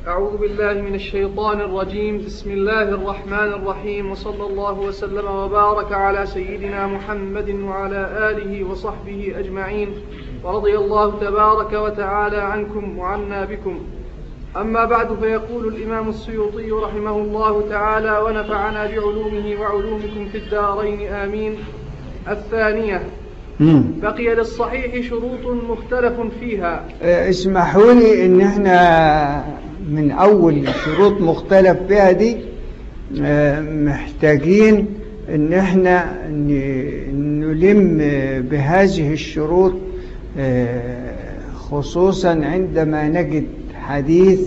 أعوذ بالله من الشيطان الرجيم بسم الله الرحمن الرحيم وصلى الله وسلم وبارك على سيدنا محمد وعلى آله وصحبه أجمعين ورضي الله تبارك وتعالى عنكم وعنا بكم أما بعد فيقول الإمام السيوطي رحمه الله تعالى ونفعنا بعلومه وعلومكم في الدارين آمين الثانية بقي للصحيح شروط مختلف فيها اسمحوا لي ان احنا من اول شروط مختلف فيها دي محتاجين ان احنا نلم بهذه الشروط خصوصا عندما نجد حديث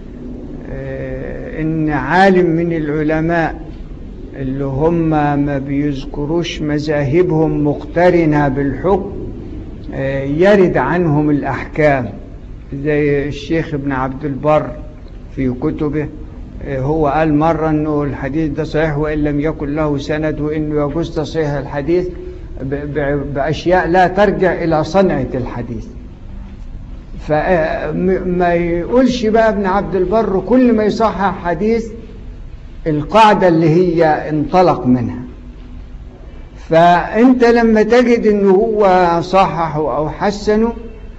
ان عالم من العلماء اللي هم ما بيذكروش مذاهبهم مقترنة بالحكم يرد عنهم الأحكام زي الشيخ ابن عبد البر في كتبه هو قال مرة أنه الحديث ده صحيح وإن لم يكن له سند وإنه يجوز تصحيح الحديث بأشياء لا ترجع إلى صنعة الحديث فما يقولش بقى ابن عبد البر كل ما يصحح حديث القاعدة اللي هي انطلق منها فأنت لما تجد أنه هو صححه أو حسنه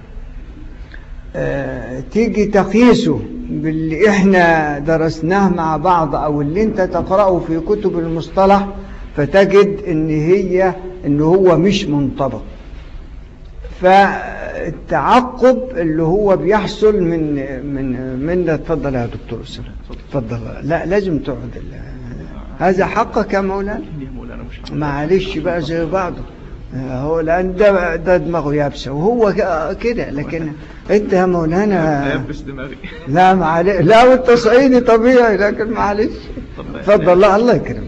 اه تيجي تقيسه باللي احنا درسناه مع بعض أو اللي انت تقرأه في كتب المصطلح فتجد ان هي ان هو مش منطبق فالتعقب اللي هو بيحصل من من من اتفضل يا دكتور اسامه اتفضل لا لازم تقعد هذا حقك يا مولانا معلش بقى زي بعضه هو لان ده ده دماغه يابسه وهو كده لكن انت يا مولانا يبس دماغي لا معلش لا وانت صعيدي طبيعي لكن معلش اتفضل الله الله يكرمك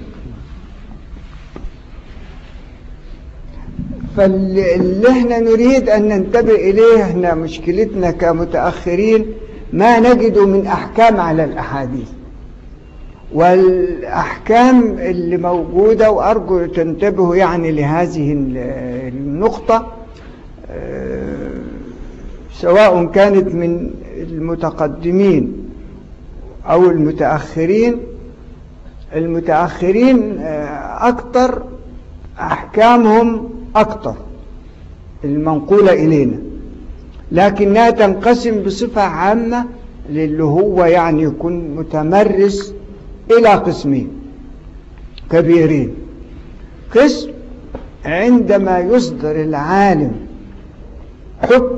فاللي احنا نريد ان ننتبه اليه احنا مشكلتنا كمتأخرين ما نجد من احكام على الاحاديث والاحكام اللي موجودة وارجو تنتبهوا يعني لهذه النقطة سواء كانت من المتقدمين او المتأخرين المتأخرين اكتر احكامهم أكثر المنقولة إلينا لكنها تنقسم بصفة عامة للي هو يعني يكون متمرس إلى قسمين كبيرين قسم عندما يصدر العالم حكم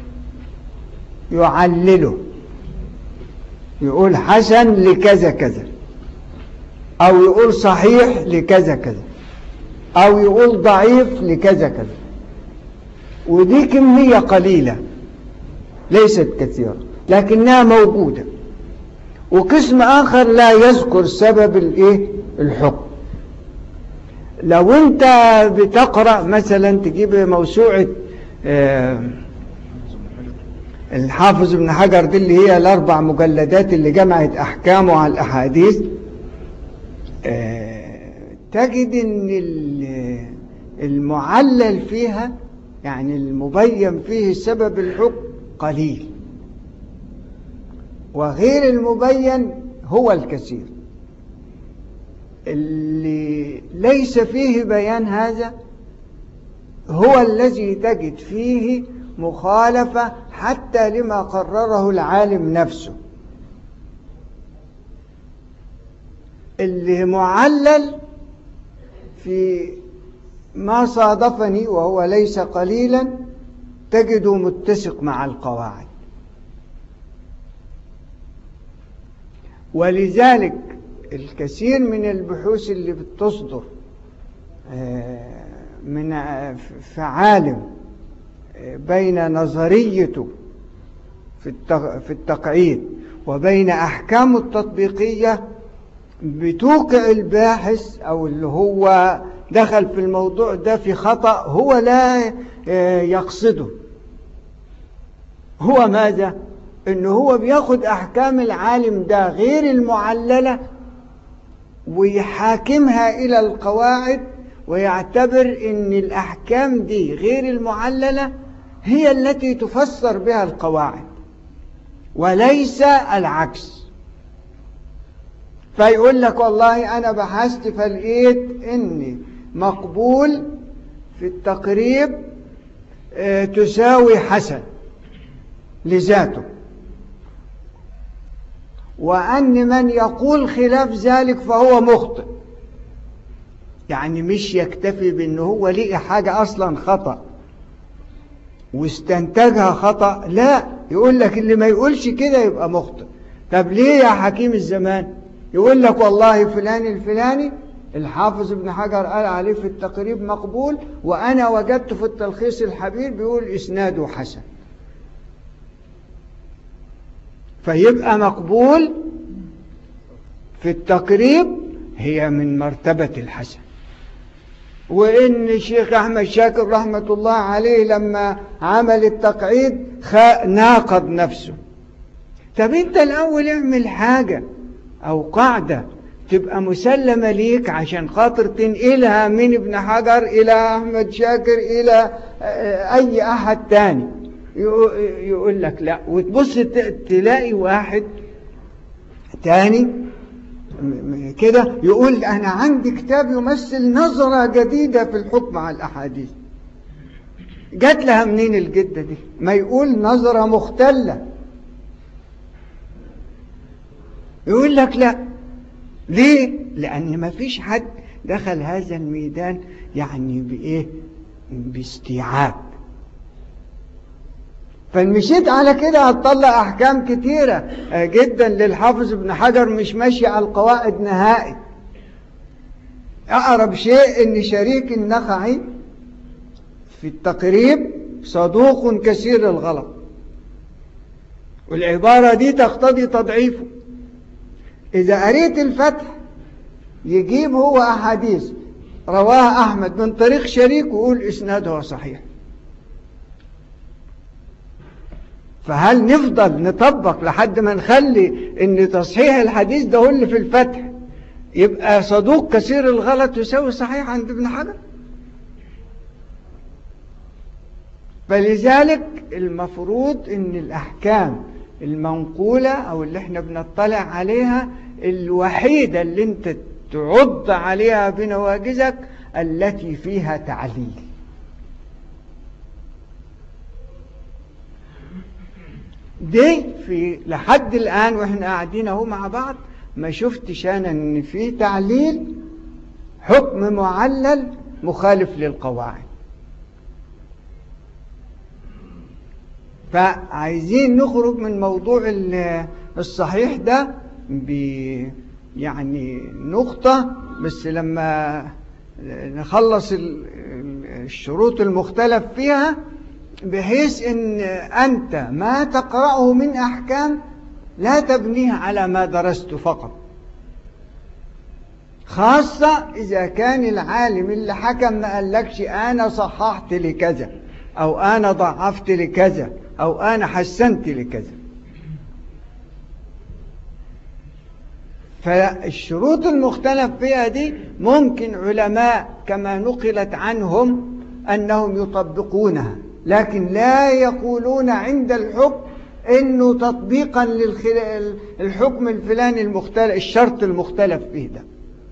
يعلله يقول حسن لكذا كذا أو يقول صحيح لكذا كذا أو يقول ضعيف لكذا كذا ودي كمية قليلة ليست كثيرة لكنها موجودة وقسم آخر لا يذكر سبب الايه الحكم لو انت بتقرأ مثلا تجيب موسوعة آه الحافظ ابن حجر دي اللي هي الأربع مجلدات اللي جمعت أحكامه على الأحاديث آه تجد ان المعلل فيها يعني المبين فيه سبب الحكم قليل وغير المبين هو الكثير اللي ليس فيه بيان هذا هو الذي تجد فيه مخالفة حتى لما قرره العالم نفسه اللي معلل في ما صادفني وهو ليس قليلا تجده متسق مع القواعد ولذلك الكثير من البحوث اللي بتصدر من في عالم بين نظريته في التقعيد وبين أحكامه التطبيقية بتوقع الباحث أو اللي هو دخل في الموضوع ده في خطأ هو لا يقصده هو ماذا؟ إنه هو بياخد أحكام العالم ده غير المعللة ويحاكمها إلى القواعد ويعتبر إن الأحكام دي غير المعللة هي التي تفسر بها القواعد وليس العكس فيقول لك والله أنا بحثت فلقيت إني مقبول في التقريب اه تساوي حسن لذاته وأن من يقول خلاف ذلك فهو مخطئ يعني مش يكتفي بأنه هو لقي حاجة أصلا خطأ واستنتجها خطأ لا يقول لك اللي ما يقولش كده يبقى مخطئ طب ليه يا حكيم الزمان يقول لك والله فلان الفلاني الحافظ ابن حجر قال عليه في التقريب مقبول وأنا وجدت في التلخيص الحبير بيقول إسناده حسن فيبقى مقبول في التقريب هي من مرتبة الحسن وإن الشيخ أحمد شاكر رحمة الله عليه لما عمل التقعيد ناقض نفسه طب أنت الأول اعمل حاجة أو قاعدة تبقى مسلمة ليك عشان خاطر تنقلها من ابن حجر إلى أحمد شاكر إلى أي أحد تاني يقول لك لا وتبص تلاقي واحد تاني كده يقول أنا عندي كتاب يمثل نظرة جديدة في الحكم على الأحاديث جات لها منين الجدة دي ما يقول نظرة مختلة يقول لك لا ليه لأن ما فيش حد دخل هذا الميدان يعني بإيه باستيعاب فمشيت على كده هتطلع أحكام كتيرة جدا للحافظ ابن حجر مش ماشي على القواعد نهائي أقرب شيء إن شريك النخعي في التقريب صدوق كثير الغلط والعبارة دي تقتضي تضعيفه إذا قريت الفتح يجيب هو أحاديث رواها أحمد من طريق شريك ويقول إسناده صحيح فهل نفضل نطبق لحد ما نخلي ان تصحيح الحديث ده هو اللي في الفتح يبقى صدوق كثير الغلط يساوي صحيح عند ابن حجر فلذلك المفروض ان الاحكام المنقولة او اللي احنا بنطلع عليها الوحيدة اللي انت تعض عليها بنواجزك التي فيها تعليل دي في لحد الآن وإحنا قاعدين اهو مع بعض ما شفتش أنا إن في تعليل حكم معلل مخالف للقواعد فعايزين نخرج من موضوع الصحيح ده ب يعني نقطة بس لما نخلص الشروط المختلف فيها بحيث ان انت ما تقرأه من احكام لا تبنيه على ما درست فقط خاصة اذا كان العالم اللي حكم ما قالكش انا صححت لكذا او انا ضعفت لكذا او انا حسنت لكذا فالشروط المختلف فيها دي ممكن علماء كما نقلت عنهم انهم يطبقونها لكن لا يقولون عند الحكم انه تطبيقا للحكم الفلاني المختلف الشرط المختلف فيه ده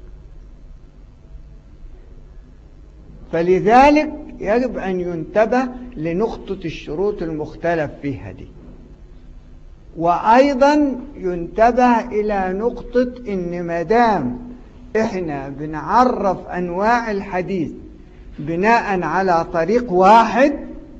فلذلك يجب ان ينتبه لنقطة الشروط المختلف فيها دي وايضا ينتبه الى نقطة ان مدام احنا بنعرف انواع الحديث بناء على طريق واحد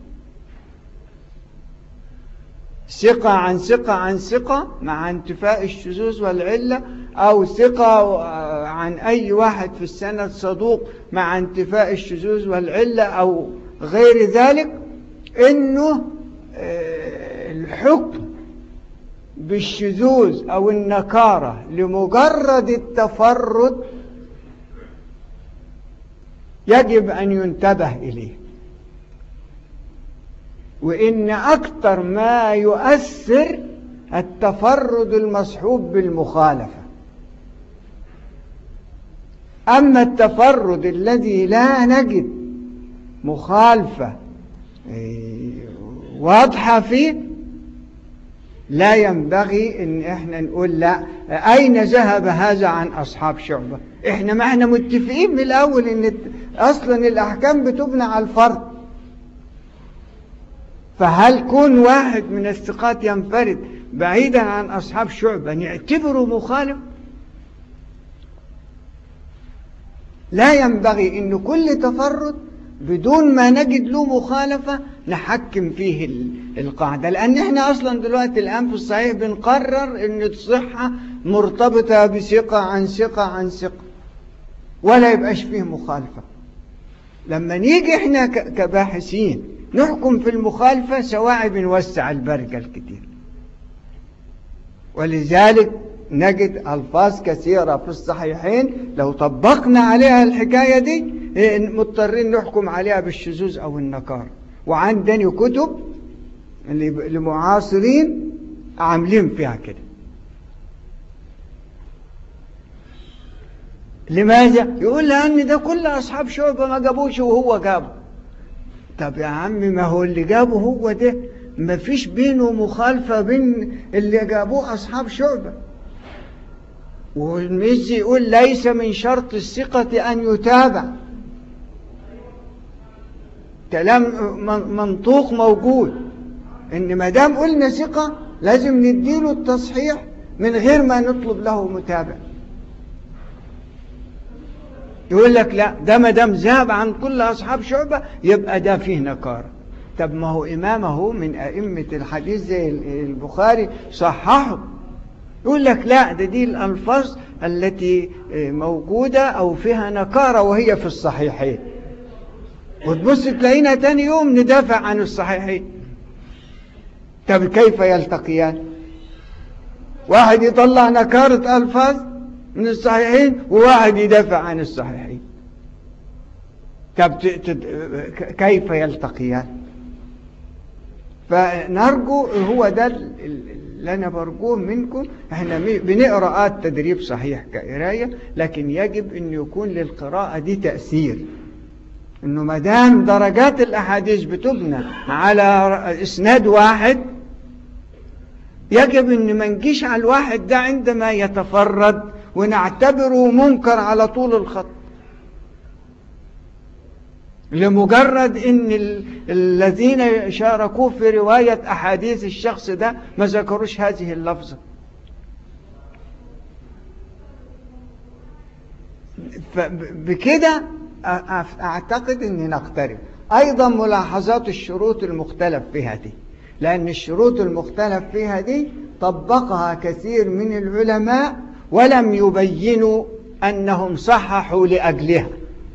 ثقة عن ثقة عن ثقة مع انتفاء الشذوذ والعلة أو ثقة عن أي واحد في السند صدوق مع انتفاء الشذوذ والعلة أو غير ذلك إنه الحكم بالشذوذ أو النكارة لمجرد التفرد يجب أن ينتبه إليه وإن أكثر ما يؤثر التفرد المصحوب بالمخالفة أما التفرد الذي لا نجد مخالفة واضحة فيه لا ينبغي ان احنا نقول لا اين ذهب هذا عن اصحاب شعبة احنا ما احنا متفقين من الاول ان اصلا الاحكام بتبنى على الفرد فهل كون واحد من الثقات ينفرد بعيدا عن اصحاب شعبة نعتبره مخالف لا ينبغي ان كل تفرد بدون ما نجد له مخالفة نحكم فيه القاعدة لأن احنا أصلا دلوقتي الآن في الصحيح بنقرر أن الصحة مرتبطة بثقة عن ثقة عن ثقة ولا يبقاش فيه مخالفة لما نيجي احنا كباحثين نحكم في المخالفة سواء بنوسع البركة الكتير ولذلك نجد ألفاظ كثيرة في الصحيحين لو طبقنا عليها الحكاية دي مضطرين نحكم عليها بالشذوذ أو النكار وعندنا كتب لمعاصرين عاملين فيها كده لماذا؟ يقول لأن ده كل أصحاب شعبة ما جابوش وهو جابه طب يا عم ما هو اللي جابه هو ده ما فيش بينه مخالفة بين اللي جابوه أصحاب شعبة والمزي يقول ليس من شرط الثقة أن يتابع كلام منطوق موجود ان ما دام قلنا ثقة لازم نديله التصحيح من غير ما نطلب له متابع يقول لك لا ده ما دام ذهب عن كل اصحاب شعبة يبقى ده فيه نكارة طب ما هو امامه من ائمة الحديث زي البخاري صححه يقول لك لا ده دي الالفاظ التي موجودة او فيها نكارة وهي في الصحيحين وتبص تلاقينا تاني يوم ندافع عن الصحيحين طب كيف يلتقيان واحد يطلع نكارة ألفاظ من الصحيحين وواحد يدافع عن الصحيحين طب كيف يلتقيان فنرجو هو ده اللي أنا برجوه منكم احنا بنقرأ تدريب صحيح كقراية لكن يجب أن يكون للقراءة دي تأثير انه ما دام درجات الاحاديث بتبنى على اسناد واحد يجب ان ما نجيش على الواحد ده عندما يتفرد ونعتبره منكر على طول الخط لمجرد ان ال... الذين شاركوه في رواية احاديث الشخص ده ما ذكروش هذه اللفظة فبكده أعتقد أني نقترب أيضا ملاحظات الشروط المختلف فيها دي لأن الشروط المختلف فيها دي طبقها كثير من العلماء ولم يبينوا أنهم صححوا لأجلها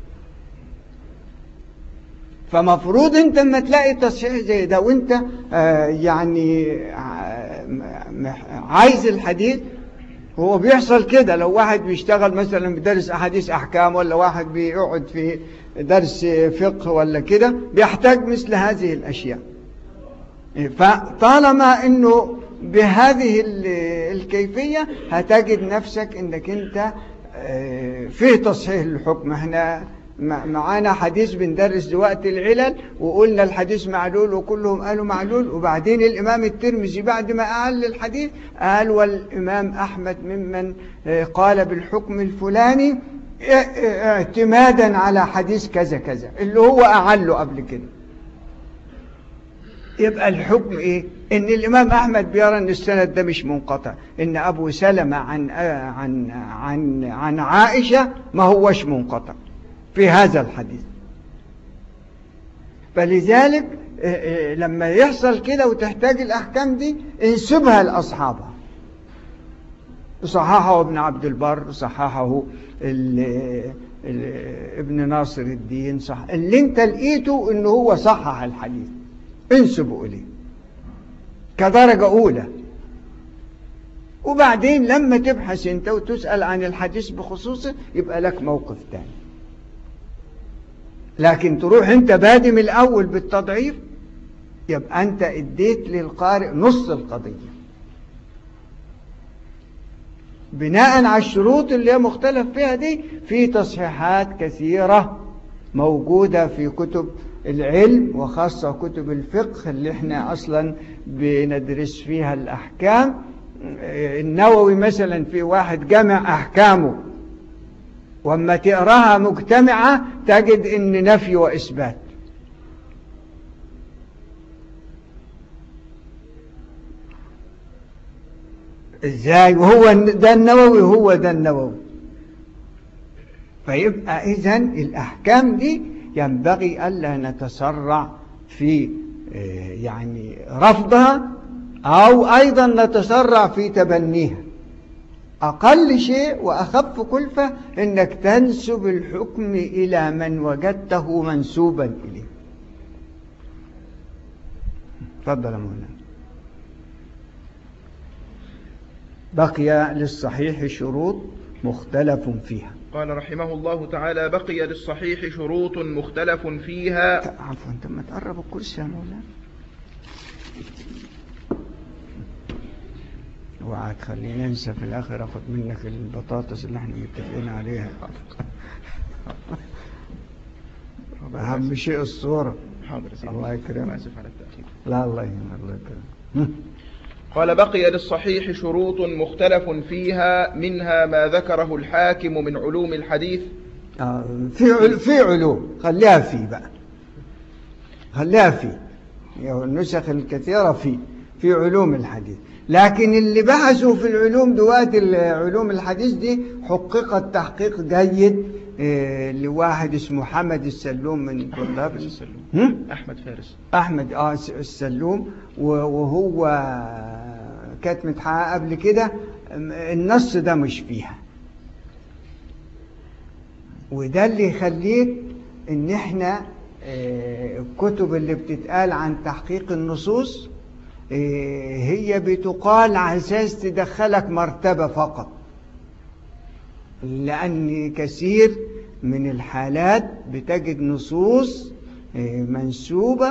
فمفروض انت لما تلاقي تصحيح زي ده وانت آه يعني آه عايز الحديث هو بيحصل كده لو واحد بيشتغل مثلا بدرس أحاديث أحكام ولا واحد بيقعد في درس فقه ولا كده بيحتاج مثل هذه الأشياء فطالما أنه بهذه الكيفية هتجد نفسك أنك أنت فيه تصحيح الحكم احنا معانا حديث بندرس دلوقتي العلل وقلنا الحديث معلول وكلهم قالوا معلول وبعدين الإمام الترمذي بعد ما أعل الحديث قال والإمام أحمد ممن قال بالحكم الفلاني اعتمادا على حديث كذا كذا اللي هو أعله قبل كده يبقى الحكم ايه ان الامام احمد بيرى ان السند ده مش منقطع ان ابو سلمة عن عن عن عن عائشة ما هوش منقطع في هذا الحديث فلذلك لما يحصل كده وتحتاج الأحكام دي انسبها لأصحابها صححه ابن عبد البر صححه ال ال ابن ناصر الدين صح اللي انت لقيته انه هو صحح الحديث انسبه اليه كدرجة اولى وبعدين لما تبحث انت وتسأل عن الحديث بخصوصه يبقى لك موقف تاني لكن تروح انت بادم الاول بالتضعيف يبقى انت اديت للقارئ نص القضية بناء على الشروط اللي هي مختلف فيها دي في تصحيحات كثيرة موجودة في كتب العلم وخاصة كتب الفقه اللي احنا أصلا بندرس فيها الأحكام النووي مثلا في واحد جمع أحكامه وأما تقراها مجتمعة تجد إن نفي وإثبات ازاي وهو ده النووي هو ده النووي فيبقى إذا الأحكام دي ينبغي ألا نتسرع في يعني رفضها أو أيضا نتسرع في تبنيها أقل شيء وأخف كلفة أنك تنسب الحكم إلى من وجدته منسوبا إليه تفضل يا مولانا بقي للصحيح شروط مختلف فيها قال رحمه الله تعالى بقي للصحيح شروط مختلف فيها عفوا انت ما تقرب الكرسي يا مولانا اوعى تخليني انسى في الاخر اخد منك البطاطس اللي احنا متفقين عليها اهم شيء الصوره حاضر سيدي الله يكرمك اسف على التاخير لا الله يهمك الله يكرمك قال بقي للصحيح شروط مختلف فيها منها ما ذكره الحاكم من علوم الحديث آه في عل... في علوم خليها في بقى خليها في يعني النسخ الكثيرة في في علوم الحديث لكن اللي بحثوا في العلوم دلوقتي علوم الحديث دي حققت تحقيق جيد إيه لواحد اسمه حمد السلوم من طلاب السلوم أحمد فارس أحمد آه السلوم وهو كانت متحققة قبل كده النص ده مش فيها وده اللي يخليك ان احنا الكتب اللي بتتقال عن تحقيق النصوص هي بتقال على اساس تدخلك مرتبة فقط لأن كثير من الحالات بتجد نصوص منسوبة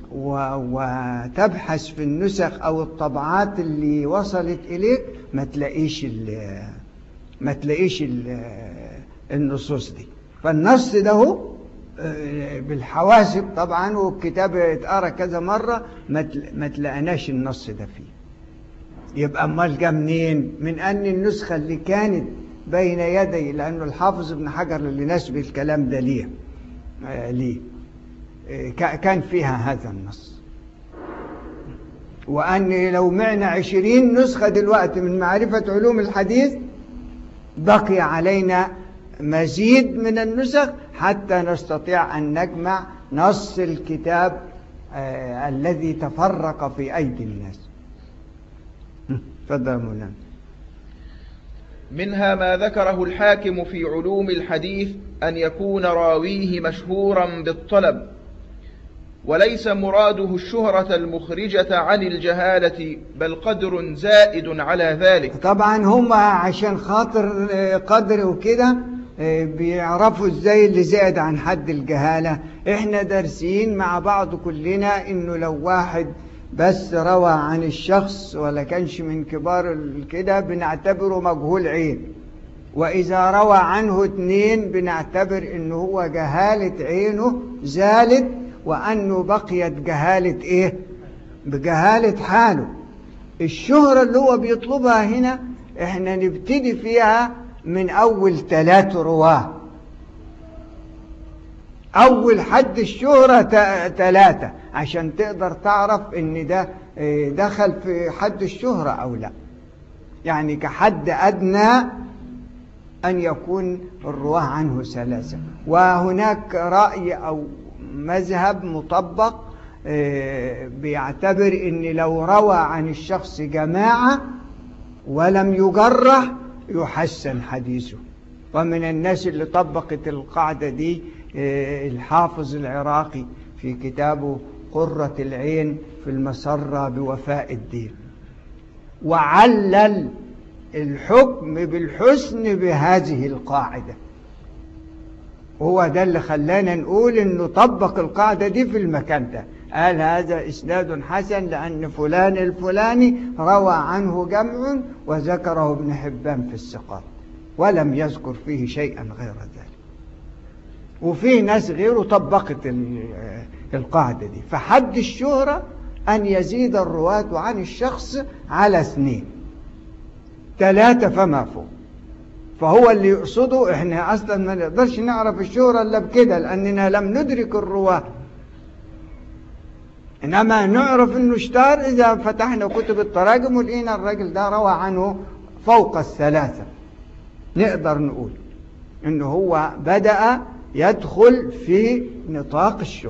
وتبحث في النسخ أو الطبعات اللي وصلت إليك ما تلاقيش ما تلاقيش النصوص دي فالنص ده هو بالحواسب طبعا والكتاب اتقرا كذا مرة ما تلاقناش النص ده فيه يبقى امال جه منين من ان النسخة اللي كانت بين يدي لانه الحافظ ابن حجر اللي نسب الكلام ده ليه آه ليه آه كان فيها هذا النص وأن لو معنا عشرين نسخة دلوقتي من معرفة علوم الحديث بقي علينا مزيد من النسخ حتى نستطيع أن نجمع نص الكتاب آه الذي تفرق في أيدي الناس تفضل مولانا منها ما ذكره الحاكم في علوم الحديث أن يكون راويه مشهورا بالطلب وليس مراده الشهرة المخرجة عن الجهالة بل قدر زائد على ذلك طبعا هم عشان خاطر قدر وكده بيعرفوا ازاي اللي زائد عن حد الجهالة احنا دارسين مع بعض كلنا انه لو واحد بس روى عن الشخص ولا كانش من كبار كده بنعتبره مجهول عين وإذا روى عنه اتنين بنعتبر انه هو جهالة عينه زالت وأنه بقيت جهالة إيه بجهالة حاله الشهرة اللي هو بيطلبها هنا احنا نبتدي فيها من أول ثلاث رواه أول حد الشهرة ثلاثة عشان تقدر تعرف ان ده دخل في حد الشهرة أو لا يعني كحد أدنى أن يكون الرواه عنه ثلاثة وهناك رأي أو مذهب مطبق بيعتبر ان لو روى عن الشخص جماعة ولم يجرح يحسن حديثه ومن الناس اللي طبقت القاعدة دي الحافظ العراقي في كتابه قرة العين في المسرة بوفاء الدين وعلل الحكم بالحسن بهذه القاعدة هو ده اللي خلانا نقول انه طبق القاعدة دي في المكان ده قال هذا اسناد حسن لان فلان الفلاني روى عنه جمع وذكره ابن حبان في الثقات ولم يذكر فيه شيئا غير ذلك وفي ناس غيره طبقت القاعدة دي فحد الشهرة أن يزيد الرواة عن الشخص على اثنين ثلاثة فما فوق فهو اللي يقصده احنا اصلا ما نقدرش نعرف الشهرة الا بكده لاننا لم ندرك الرواة انما نعرف انه اشتار اذا فتحنا كتب التراجم ولقينا الراجل ده روى عنه فوق الثلاثة نقدر نقول انه هو بدأ يدخل في نطاق الشهرة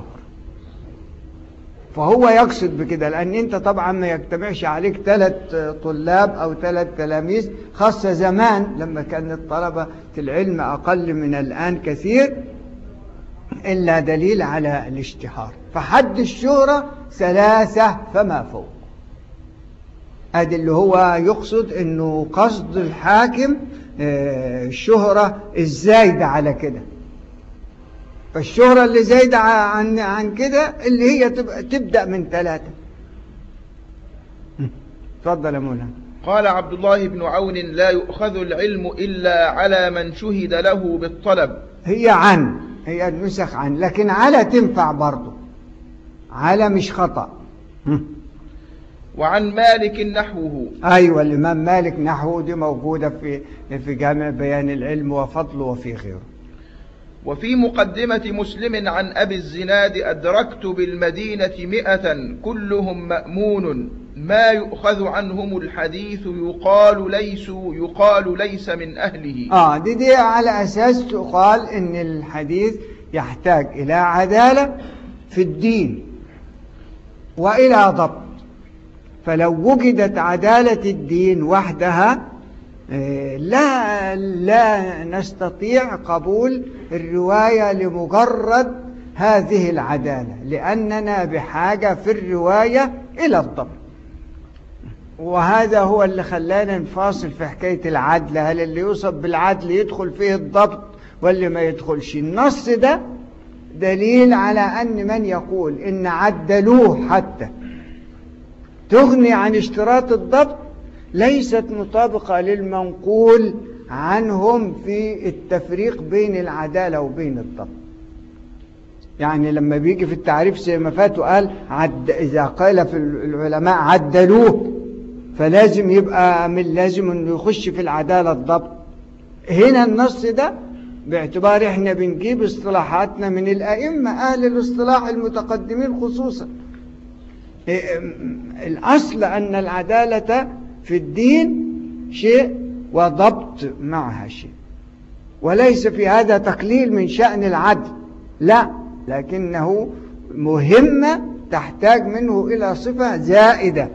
فهو يقصد بكده لأن أنت طبعا ما يجتمعش عليك ثلاث طلاب أو ثلاث تلاميذ خاصة زمان لما كانت طلبة العلم أقل من الآن كثير إلا دليل على الاشتهار فحد الشهرة ثلاثة فما فوق ادي اللي هو يقصد انه قصد الحاكم الشهرة الزايدة على كده فالشهرة اللي زايدة عن عن كده اللي هي تبدأ من ثلاثة تفضل يا مولانا قال عبد الله بن عون لا يؤخذ العلم إلا على من شهد له بالطلب هي عن هي النسخ عن لكن على تنفع برضه على مش خطأ وعن مالك نحوه أيوة الإمام مالك نحوه دي موجودة في في جامع بيان العلم وفضله وفي غيره وفي مقدمة مسلم عن أبي الزناد أدركت بالمدينة مئة كلهم مأمون ما يؤخذ عنهم الحديث يقال ليس يقال ليس من أهله آه دي دي على أساس تقال إن الحديث يحتاج إلى عدالة في الدين وإلى ضبط فلو وجدت عدالة الدين وحدها لا لا نستطيع قبول الرواية لمجرد هذه العدالة لأننا بحاجة في الرواية إلى الضبط وهذا هو اللي خلانا نفاصل في حكاية العدل هل اللي يوصف بالعدل يدخل فيه الضبط واللي ما يدخلش النص ده دليل على أن من يقول إن عدلوه حتى تغني عن اشتراط الضبط ليست مطابقة للمنقول عنهم في التفريق بين العدالة وبين الضبط يعني لما بيجي في التعريف زي ما فاتوا قال عد إذا قال في العلماء عدلوه فلازم يبقى من لازم انه يخش في العدالة الضبط هنا النص ده باعتبار احنا بنجيب اصطلاحاتنا من الأئمة أهل الاصطلاح المتقدمين خصوصا الأصل أن العدالة في الدين شيء وضبط معها شيء وليس في هذا تقليل من شأن العدل لا لكنه مهمة تحتاج منه إلى صفة زائدة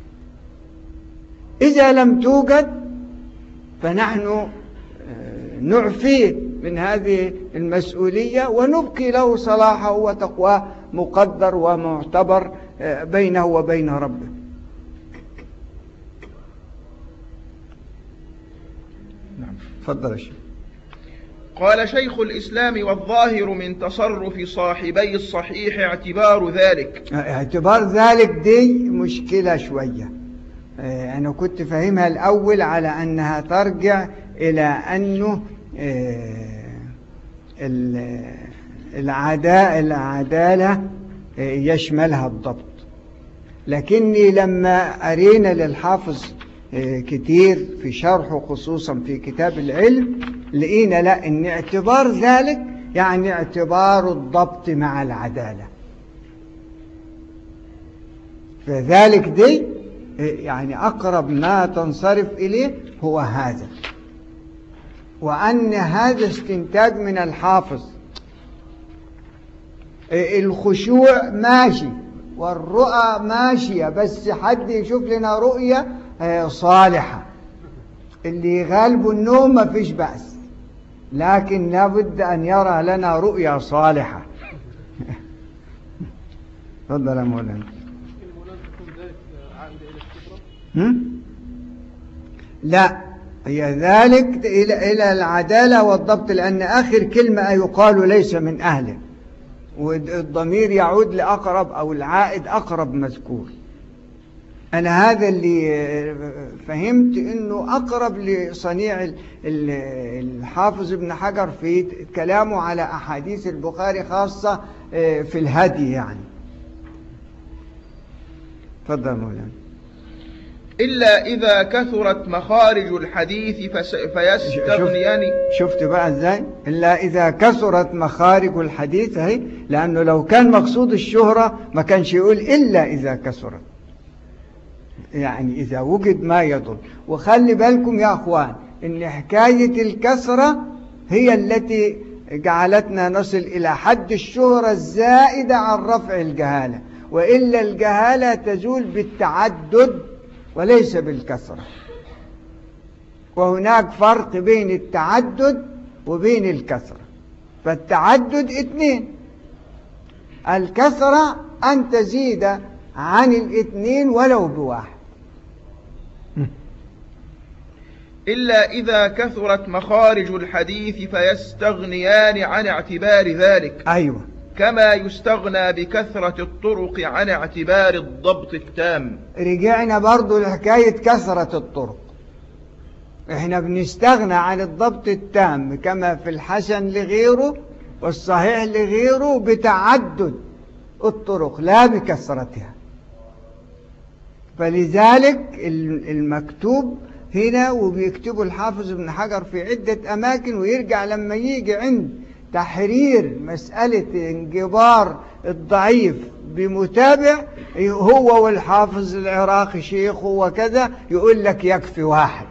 إذا لم توجد فنحن نعفيه من هذه المسؤولية ونبقي له صلاحه وتقواه مقدر ومعتبر بينه وبين ربه نعم تفضل يا شيخ قال شيخ الإسلام والظاهر من تصرف صاحبي الصحيح اعتبار ذلك اعتبار ذلك دي مشكلة شوية أنا كنت فاهمها الأول على أنها ترجع إلى أنه العداء العدالة يشملها الضبط لكني لما أرينا للحافظ كتير في شرحه خصوصا في كتاب العلم لقينا لا ان اعتبار ذلك يعني اعتبار الضبط مع العدالة فذلك دي يعني أقرب ما تنصرف إليه هو هذا وأن هذا استنتاج من الحافظ الخشوع ماشي والرؤى ماشية بس حد يشوف لنا رؤية صالحة اللي يغالب النوم ما فيش بأس لكن لابد أن يرى لنا رؤية صالحة تفضل يا مولانا لا هي ذلك إلى إلى العدالة والضبط لأن آخر كلمة يقال ليس من أهله والضمير يعود لأقرب أو العائد أقرب مذكور أنا هذا اللي فهمت أنه أقرب لصنيع الحافظ ابن حجر في كلامه على أحاديث البخاري خاصة في الهدي يعني تفضل مولانا إلا إذا كثرت مخارج الحديث فيستغنيان شفت بقى إزاي إلا إذا كثرت مخارج الحديث هي لأنه لو كان مقصود الشهرة ما كانش يقول إلا إذا كثرت يعني إذا وجد ما يضل وخلي بالكم يا أخوان إن حكاية الكثرة هي التي جعلتنا نصل إلى حد الشهرة الزائدة عن رفع الجهالة وإلا الجهالة تزول بالتعدد وليس بالكثرة وهناك فرق بين التعدد وبين الكثرة فالتعدد اثنين الكثرة أن تزيد عن الاثنين ولو بواحد إلا إذا كثرت مخارج الحديث فيستغنيان عن اعتبار ذلك أيوة كما يستغنى بكثرة الطرق عن اعتبار الضبط التام رجعنا برضو لحكاية كثرة الطرق احنا بنستغنى عن الضبط التام كما في الحسن لغيره والصحيح لغيره بتعدد الطرق لا بكثرتها فلذلك المكتوب هنا وبيكتبه الحافظ ابن حجر في عدة أماكن ويرجع لما يجي عند تحرير مسألة انجبار الضعيف بمتابع هو والحافظ العراقي شيخه وكذا يقول لك يكفي واحد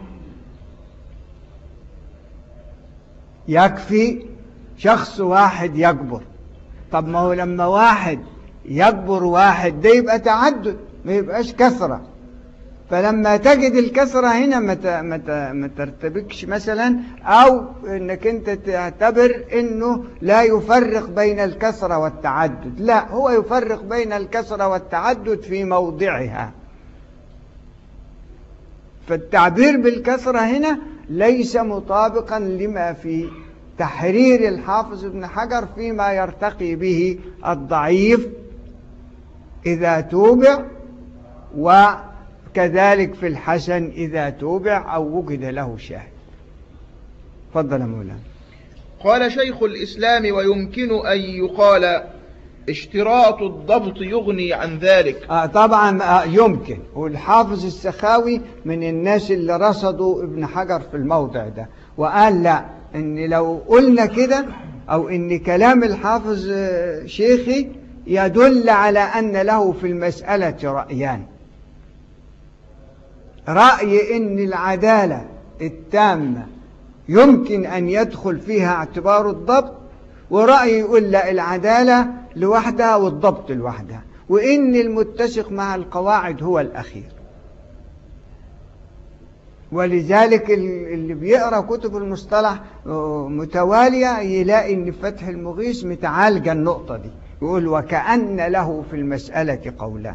يكفي شخص واحد يكبر طب ما هو لما واحد يكبر واحد ده يبقى تعدد ما يبقاش كثرة فلما تجد الكسرة هنا ما ترتبكش مثلا أو أنك أنت تعتبر أنه لا يفرق بين الكسرة والتعدد لا هو يفرق بين الكسرة والتعدد في موضعها فالتعبير بالكسرة هنا ليس مطابقا لما في تحرير الحافظ ابن حجر فيما يرتقي به الضعيف إذا توبع و كذلك في الحسن إذا توبع أو وجد له شاهد فضل مولانا قال شيخ الإسلام ويمكن أن يقال اشتراط الضبط يغني عن ذلك آه طبعا آه يمكن والحافظ السخاوي من الناس اللي رصدوا ابن حجر في الموضع ده وقال لا ان لو قلنا كده او ان كلام الحافظ شيخي يدل على ان له في المسألة رأيان رأي ان العدالة التامة يمكن ان يدخل فيها اعتبار الضبط ورأي يقول لا العدالة لوحدها والضبط لوحدها وإن المتسق مع القواعد هو الأخير ولذلك اللي بيقرأ كتب المصطلح متوالية يلاقي ان فتح المغيث متعالجة النقطة دي يقول وكأن له في المسألة قولان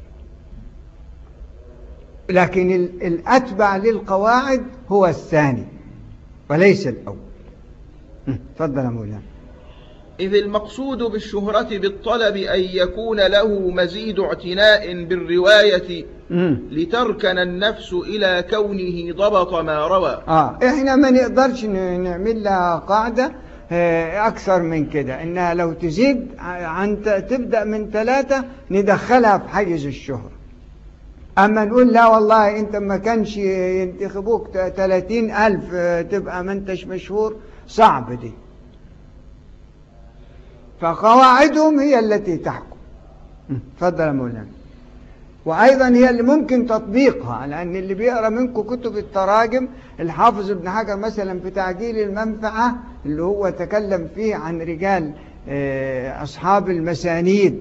لكن الأتبع للقواعد هو الثاني وليس الأول تفضل يا مولانا إذ المقصود بالشهرة بالطلب أن يكون له مزيد اعتناء بالرواية مم. لتركن النفس إلى كونه ضبط ما روى آه إحنا ما نقدرش نعمل لها قاعدة أكثر من كده إنها لو تزيد عن تبدأ من ثلاثة ندخلها في حيز الشهرة أما نقول لا والله أنت ما كانش ينتخبوك ثلاثين ألف تبقى ما أنتش مشهور صعب دي فقواعدهم هي التي تحكم تفضل يا مولانا وأيضا هي اللي ممكن تطبيقها لأن اللي بيقرأ منكم كتب التراجم الحافظ ابن حجر مثلا في تعجيل المنفعة اللي هو تكلم فيه عن رجال أصحاب المسانيد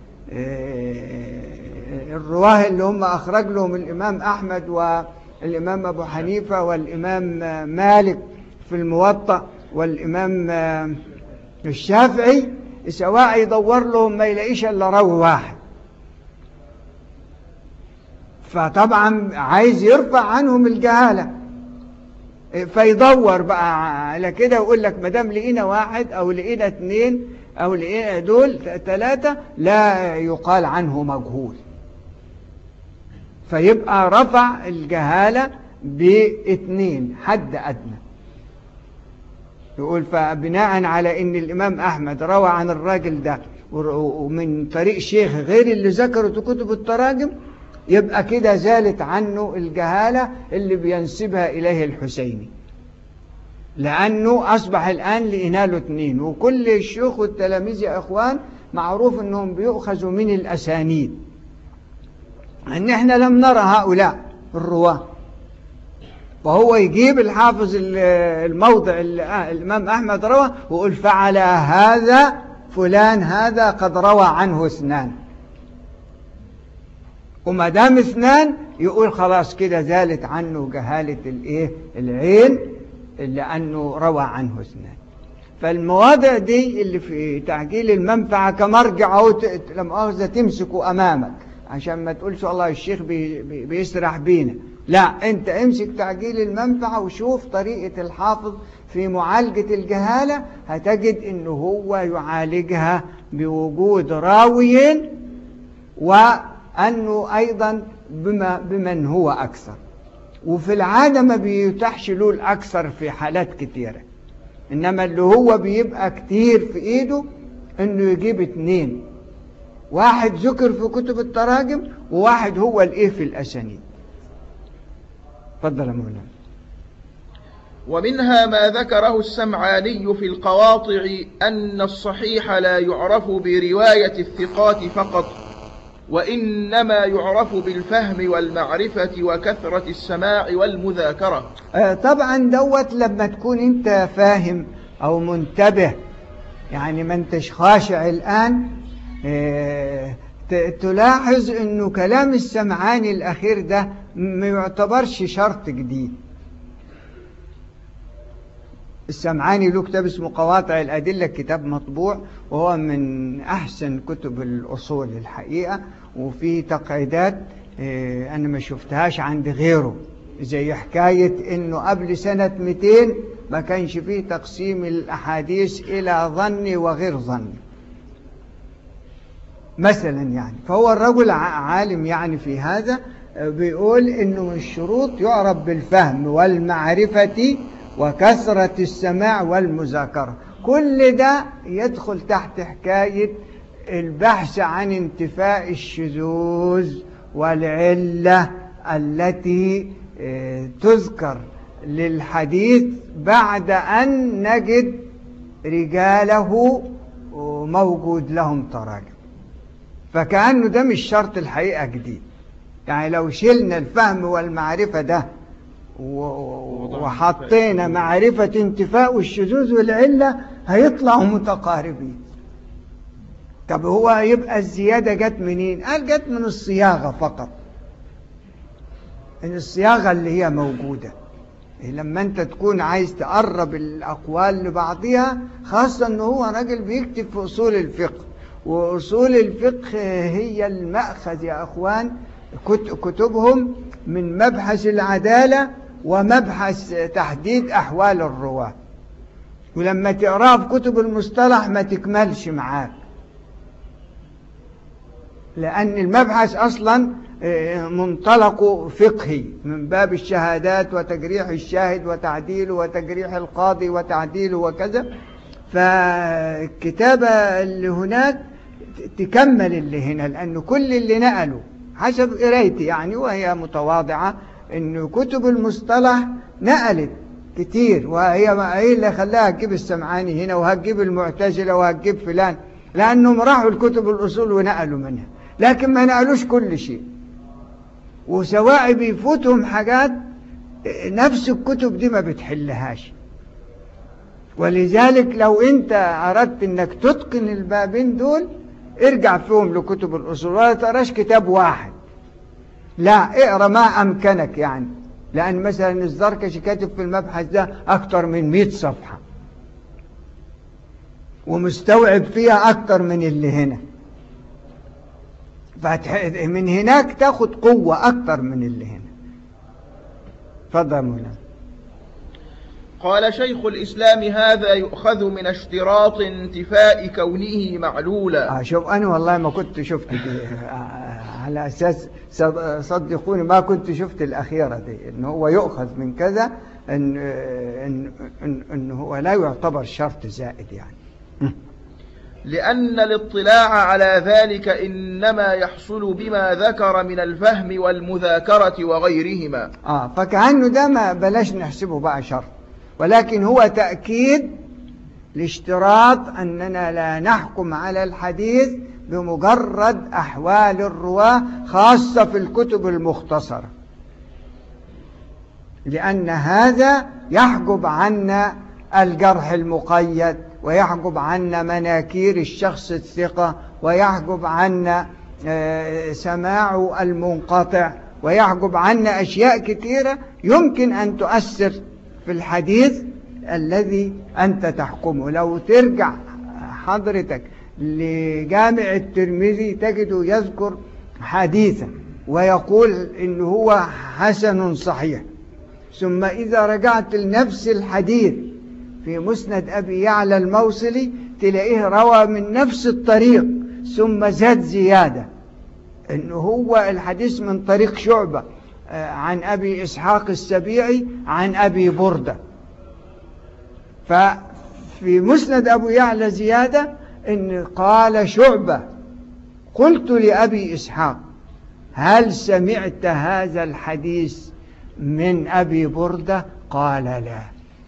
الرواه اللي هم أخرج لهم الإمام أحمد والإمام أبو حنيفة والإمام مالك في الموطأ والإمام الشافعي سواء يدور لهم ما يلاقيش إلا راوي واحد فطبعا عايز يرفع عنهم الجهالة فيدور بقى على كده ويقول لك ما دام لقينا واحد أو لقينا اثنين أو لقينا دول ثلاثة لا يقال عنه مجهول فيبقى رفع الجهالة باثنين حد أدنى يقول فبناء على ان الامام احمد روى عن الراجل ده ومن طريق شيخ غير اللي ذكره كتب التراجم يبقى كده زالت عنه الجهالة اللي بينسبها إليه الحسيني لأنه أصبح الآن لإناله اثنين وكل الشيوخ والتلاميذ يا إخوان معروف أنهم بيؤخذوا من الأسانيد أن إحنا لم نرى هؤلاء الرواة وهو يجيب الحافظ الموضع الإمام أحمد روى ويقول فعلى هذا فلان هذا قد روى عنه اثنان وما دام اثنان يقول خلاص كده زالت عنه جهالة الايه العين لأنه روى عنه اثنان فالمواضع دي اللي في تعجيل المنفعة كمرجع أو لما أخذ تمسكه أمامك عشان ما تقولش والله الشيخ بي بي بيسرح بينا لا انت امسك تعجيل المنفعة وشوف طريقة الحافظ في معالجة الجهالة هتجد انه هو يعالجها بوجود راوي وانه ايضا بما بمن هو اكثر وفي العادة ما بيتحش له الاكثر في حالات كتيرة انما اللي هو بيبقى كتير في ايده انه يجيب اتنين واحد ذكر في كتب التراجم وواحد هو الايه في الاسانيد تفضل يا مولانا ومنها ما ذكره السمعاني في القواطع أن الصحيح لا يعرف برواية الثقات فقط وإنما يعرف بالفهم والمعرفة وكثرة السماع والمذاكرة آه طبعا دوت لما تكون انت فاهم او منتبه يعني ما انتش خاشع الآن آه تلاحظ انه كلام السمعاني الاخير ده ما يعتبرش شرط جديد السمعاني له كتاب اسمه قواطع الأدلة كتاب مطبوع وهو من أحسن كتب الأصول الحقيقة وفي تقعيدات أنا ما شفتهاش عند غيره زي حكاية أنه قبل سنة 200 ما كانش فيه تقسيم الأحاديث إلى ظني وغير ظني مثلا يعني فهو الرجل عالم يعني في هذا بيقول انه من الشروط يعرف بالفهم والمعرفة وكثرة السماع والمذاكرة كل ده يدخل تحت حكاية البحث عن انتفاء الشذوذ والعلة التي تذكر للحديث بعد أن نجد رجاله موجود لهم تراجم فكأنه ده مش شرط الحقيقة جديد يعني لو شلنا الفهم والمعرفة ده وحطينا معرفة انتفاء والشذوذ والعلة هيطلعوا متقاربين طب هو يبقى الزيادة جت منين قال جت من الصياغة فقط من الصياغة اللي هي موجودة لما انت تكون عايز تقرب الأقوال لبعضها خاصة انه هو راجل بيكتب في أصول الفقه وأصول الفقه هي المأخذ يا أخوان كتبهم من مبحث العدالة ومبحث تحديد أحوال الرواة ولما تقرأ في كتب المصطلح ما تكملش معاك لأن المبحث أصلا منطلق فقهي من باب الشهادات وتجريح الشاهد وتعديله وتجريح القاضي وتعديله وكذا فالكتابة اللي هناك تكمل اللي هنا لأنه كل اللي نقله حسب قرايتي يعني وهي متواضعة أنه كتب المصطلح نقلت كتير وهي هي اللي خلاها تجيب السمعاني هنا وهتجيب المعتزلة وهتجيب فلان لأنهم راحوا الكتب الأصول ونقلوا منها لكن ما نقلوش كل شيء وسواء بيفوتهم حاجات نفس الكتب دي ما بتحلهاش ولذلك لو انت اردت انك تتقن البابين دول ارجع فيهم لكتب الأصول ولا تقراش كتاب واحد لا اقرا ما أمكنك يعني لأن مثلا الزركشي كاتب في المبحث ده أكتر من 100 صفحة ومستوعب فيها أكتر من اللي هنا من هناك تاخد قوة أكتر من اللي هنا فضل مولانا قال شيخ الإسلام هذا يؤخذ من اشتراط انتفاء كونه معلولا آه شوف أنا والله ما كنت شفت دي على أساس صد- صدقوني ما كنت شفت الأخيرة دي إن هو يؤخذ من كذا إن, إن, إن, إن هو لا يعتبر شرط زائد يعني لأن الاطلاع على ذلك إنما يحصل بما ذكر من الفهم والمذاكرة وغيرهما آه فكأنه ده ما بلاش نحسبه بقى شرط ولكن هو تأكيد لاشتراط أننا لا نحكم على الحديث بمجرد أحوال الرواة خاصة في الكتب المختصرة لأن هذا يحجب عنا الجرح المقيد ويحجب عنا مناكير الشخص الثقة ويحجب عنا آه، سماع المنقطع ويحجب عنا أشياء كثيرة يمكن أن تؤثر في الحديث الذي أنت تحكمه لو ترجع حضرتك لجامع الترمذي تجده يذكر حديثا ويقول إن هو حسن صحيح ثم إذا رجعت لنفس الحديث في مسند أبي يعلى الموصلي تلاقيه روى من نفس الطريق ثم زاد زيادة إن هو الحديث من طريق شعبة آه، عن أبي إسحاق السبيعي عن أبي بردة ففي مسند أبو يعلى زيادة إن قال شعبة قلت لأبي إسحاق هل سمعت هذا الحديث من أبي بردة قال لا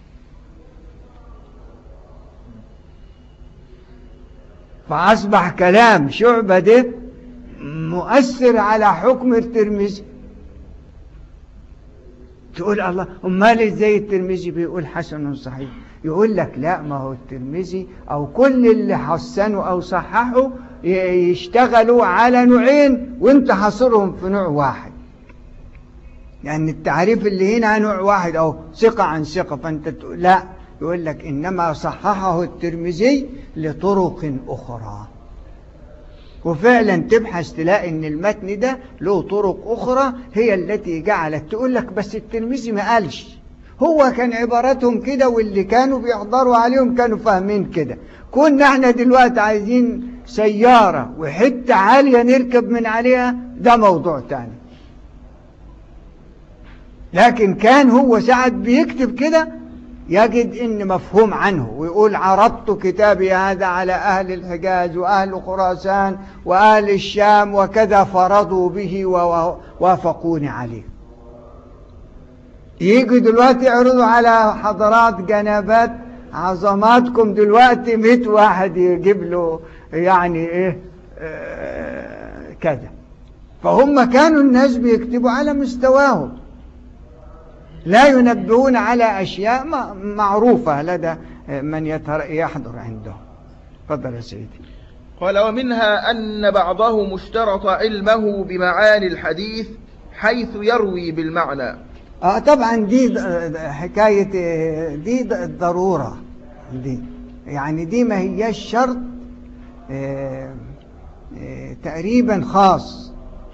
فأصبح كلام شعبة ده مؤثر على حكم الترمذي تقول الله امال ازاي الترمذي بيقول حسن صحيح يقول لك لا ما هو الترمذي او كل اللي حسنوا او صححوا ي- يشتغلوا على نوعين وانت حاصرهم في نوع واحد يعني التعريف اللي هنا نوع واحد او ثقة عن ثقة فانت تقول لا يقول لك انما صححه الترمذي لطرق اخرى وفعلا تبحث تلاقي ان المتن ده له طرق اخرى هي التي جعلت تقول لك بس الترمذي ما قالش هو كان عباراتهم كده واللي كانوا بيحضروا عليهم كانوا فاهمين كده كنا احنا دلوقتي عايزين سيارة وحتة عالية نركب من عليها ده موضوع تاني لكن كان هو ساعة بيكتب كده يجد ان مفهوم عنه ويقول عرضت كتابي هذا على اهل الحجاز واهل خراسان واهل الشام وكذا فرضوا به ووافقوني عليه يجوا دلوقتي يعرضوا على حضرات جنابات عظماتكم دلوقتي 100 واحد يجيب له يعني ايه آه كذا فهم كانوا الناس بيكتبوا على مستواهم لا ينبهون على أشياء معروفة لدى من يحضر عندهم تفضل يا سيدي قال ومنها أن بعضهم اشترط علمه بمعاني الحديث حيث يروي بالمعنى آه طبعا دي حكاية دي الضرورة دي يعني دي ما هي شرط آه آه تقريبا خاص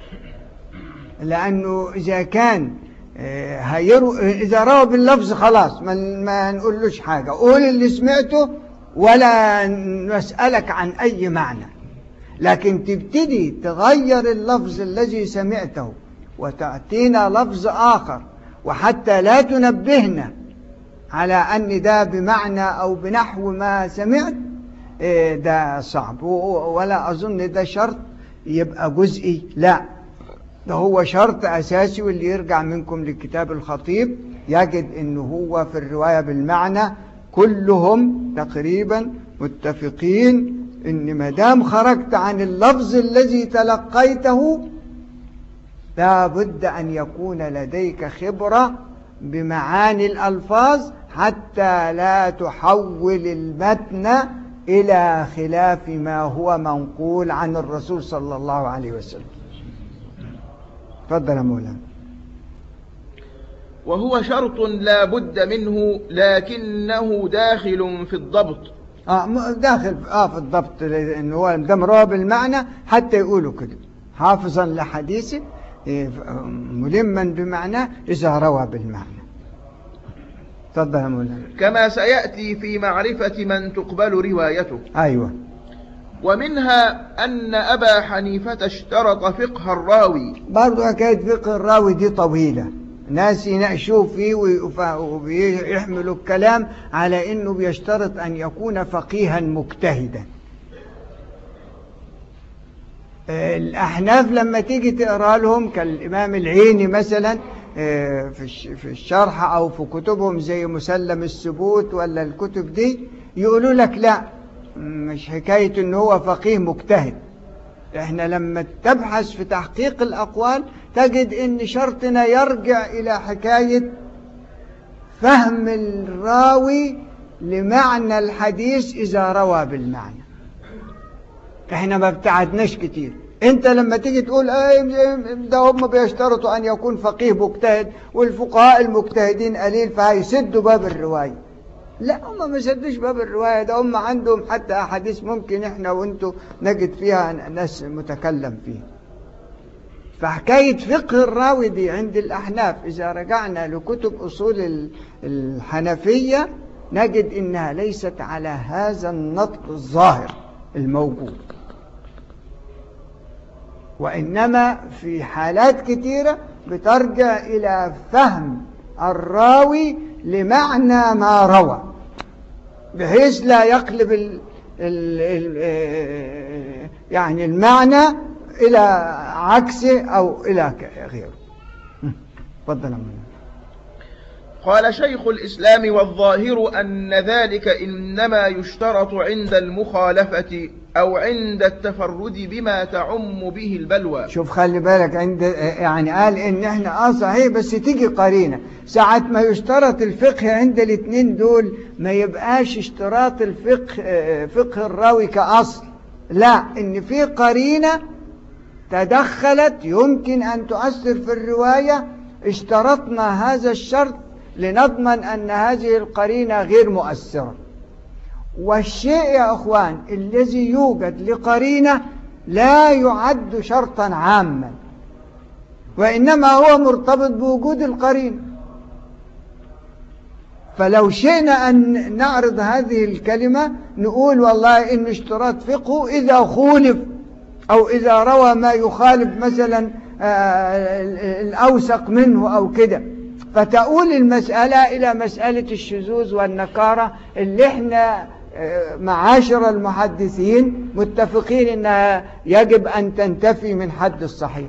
لأنه إذا كان هيرو إذا روى باللفظ خلاص ما, ما نقولوش حاجة قول اللي سمعته ولا نسألك عن أي معنى لكن تبتدي تغير اللفظ الذي سمعته وتأتينا لفظ آخر وحتى لا تنبهنا على أن ده بمعنى أو بنحو ما سمعت ده صعب ولا أظن ده شرط يبقى جزئي لا ده هو شرط أساسي واللي يرجع منكم لكتاب الخطيب يجد أنه هو في الرواية بالمعنى كلهم تقريبا متفقين أن ما دام خرجت عن اللفظ الذي تلقيته لا بد أن يكون لديك خبرة بمعاني الألفاظ حتى لا تحول المتن إلى خلاف ما هو منقول عن الرسول صلى الله عليه وسلم تفضل يا مولانا وهو شرط لا بد منه لكنه داخل في الضبط اه داخل اه في الضبط لان هو ده مروى بالمعنى حتى يقولوا كده حافظا لحديثه ملما بمعناه اذا روى بالمعنى تفضل يا مولانا كما سياتي في معرفه من تقبل روايته ايوه ومنها أن أبا حنيفة اشترط فقه الراوي برضو حكاية فقه الراوي دي طويلة ناس يناقشوه فيه ويف- ويحملوا الكلام على انه بيشترط ان يكون فقيها مجتهدا الأحناف لما تيجي تقرأ لهم كالإمام العيني مثلا آه، في الش- في الشرح أو في كتبهم زي مسلم الثبوت ولا الكتب دي يقولوا لك لا مش حكاية إن هو فقيه مجتهد احنا لما تبحث في تحقيق الأقوال تجد إن شرطنا يرجع إلى حكاية فهم الراوي لمعنى الحديث إذا روى بالمعنى احنا ما ابتعدناش كتير انت لما تيجي تقول ايه ده هم بيشترطوا ان يكون فقيه مجتهد والفقهاء المجتهدين قليل فهيسدوا باب الرواية لا هم ما سدوش باب الرواية ده هم عندهم حتى احاديث ممكن احنا وانتوا نجد فيها ناس متكلم فيها فحكاية فقه الراوي دي عند الأحناف إذا رجعنا لكتب أصول ال- الحنفية نجد إنها ليست على هذا النطق الظاهر الموجود وإنما في حالات كتيرة بترجع إلى فهم الراوي لمعنى ما روى بحيث لا يقلب ال ال ال يعني المعنى إلى عكسه أو إلى ك- غيره تفضل يا مولانا. قال شيخ الإسلام والظاهر أن ذلك إنما يشترط عند المخالفة أو عند التفرد بما تعم به البلوى شوف خلي بالك عند يعني قال ان احنا اه صحيح بس تيجي قرينه ساعة ما يشترط الفقه عند الاثنين دول ما يبقاش اشتراط الفقه آه، فقه الراوي كأصل لا ان في قرينة تدخلت يمكن ان تؤثر في الرواية اشترطنا هذا الشرط لنضمن ان هذه القرينة غير مؤثرة والشيء يا أخوان الذي يوجد لقرينة لا يعد شرطا عاما وإنما هو مرتبط بوجود القرينة فلو شئنا أن نعرض هذه الكلمة نقول والله إن اشتراط فقه إذا خولف أو إذا روى ما يخالف مثلا آه، الأوثق منه أو كده فتؤول المسألة إلى مسألة الشذوذ والنكارة اللي احنا آه، معاشر المحدثين متفقين انها يجب ان تنتفي من حد الصحيح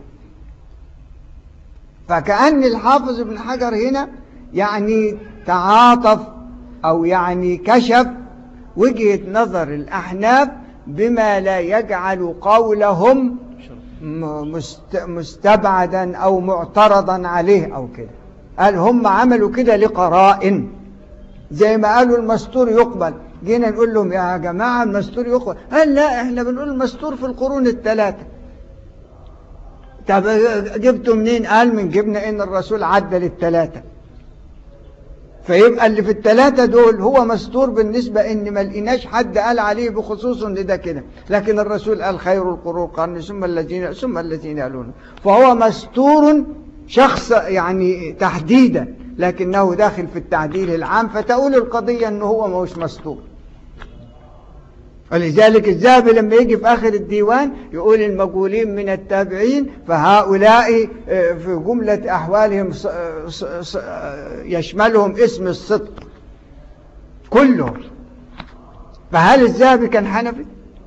فكأن الحافظ ابن حجر هنا يعني تعاطف او يعني كشف وجهة نظر الاحناف بما لا يجعل قولهم م- مست- مستبعدا او معترضا عليه او كده قال هم عملوا كده لقرائن زي ما قالوا المستور يقبل جينا نقول لهم يا جماعة المستور يقبل قال لا احنا بنقول المستور في القرون الثلاثة طب جبتوا منين قال من جبنا ان الرسول عدى للثلاثة فيبقى اللي في الثلاثة دول هو مستور بالنسبة ان ما لقيناش حد قال عليه بخصوص ان ده كده لكن الرسول قال خير القرون قرن ثم الذين ثم الذين يلون فهو مستور شخص يعني تحديدا لكنه داخل في التعديل العام فتقول القضية انه هو مش مستور ولذلك الذهبي لما يجي في آخر الديوان يقول المقولين من التابعين فهؤلاء آه، في جملة أحوالهم ص- ص- ص- آه، يشملهم اسم الصدق كلهم فهل الذهبي كان حنفي؟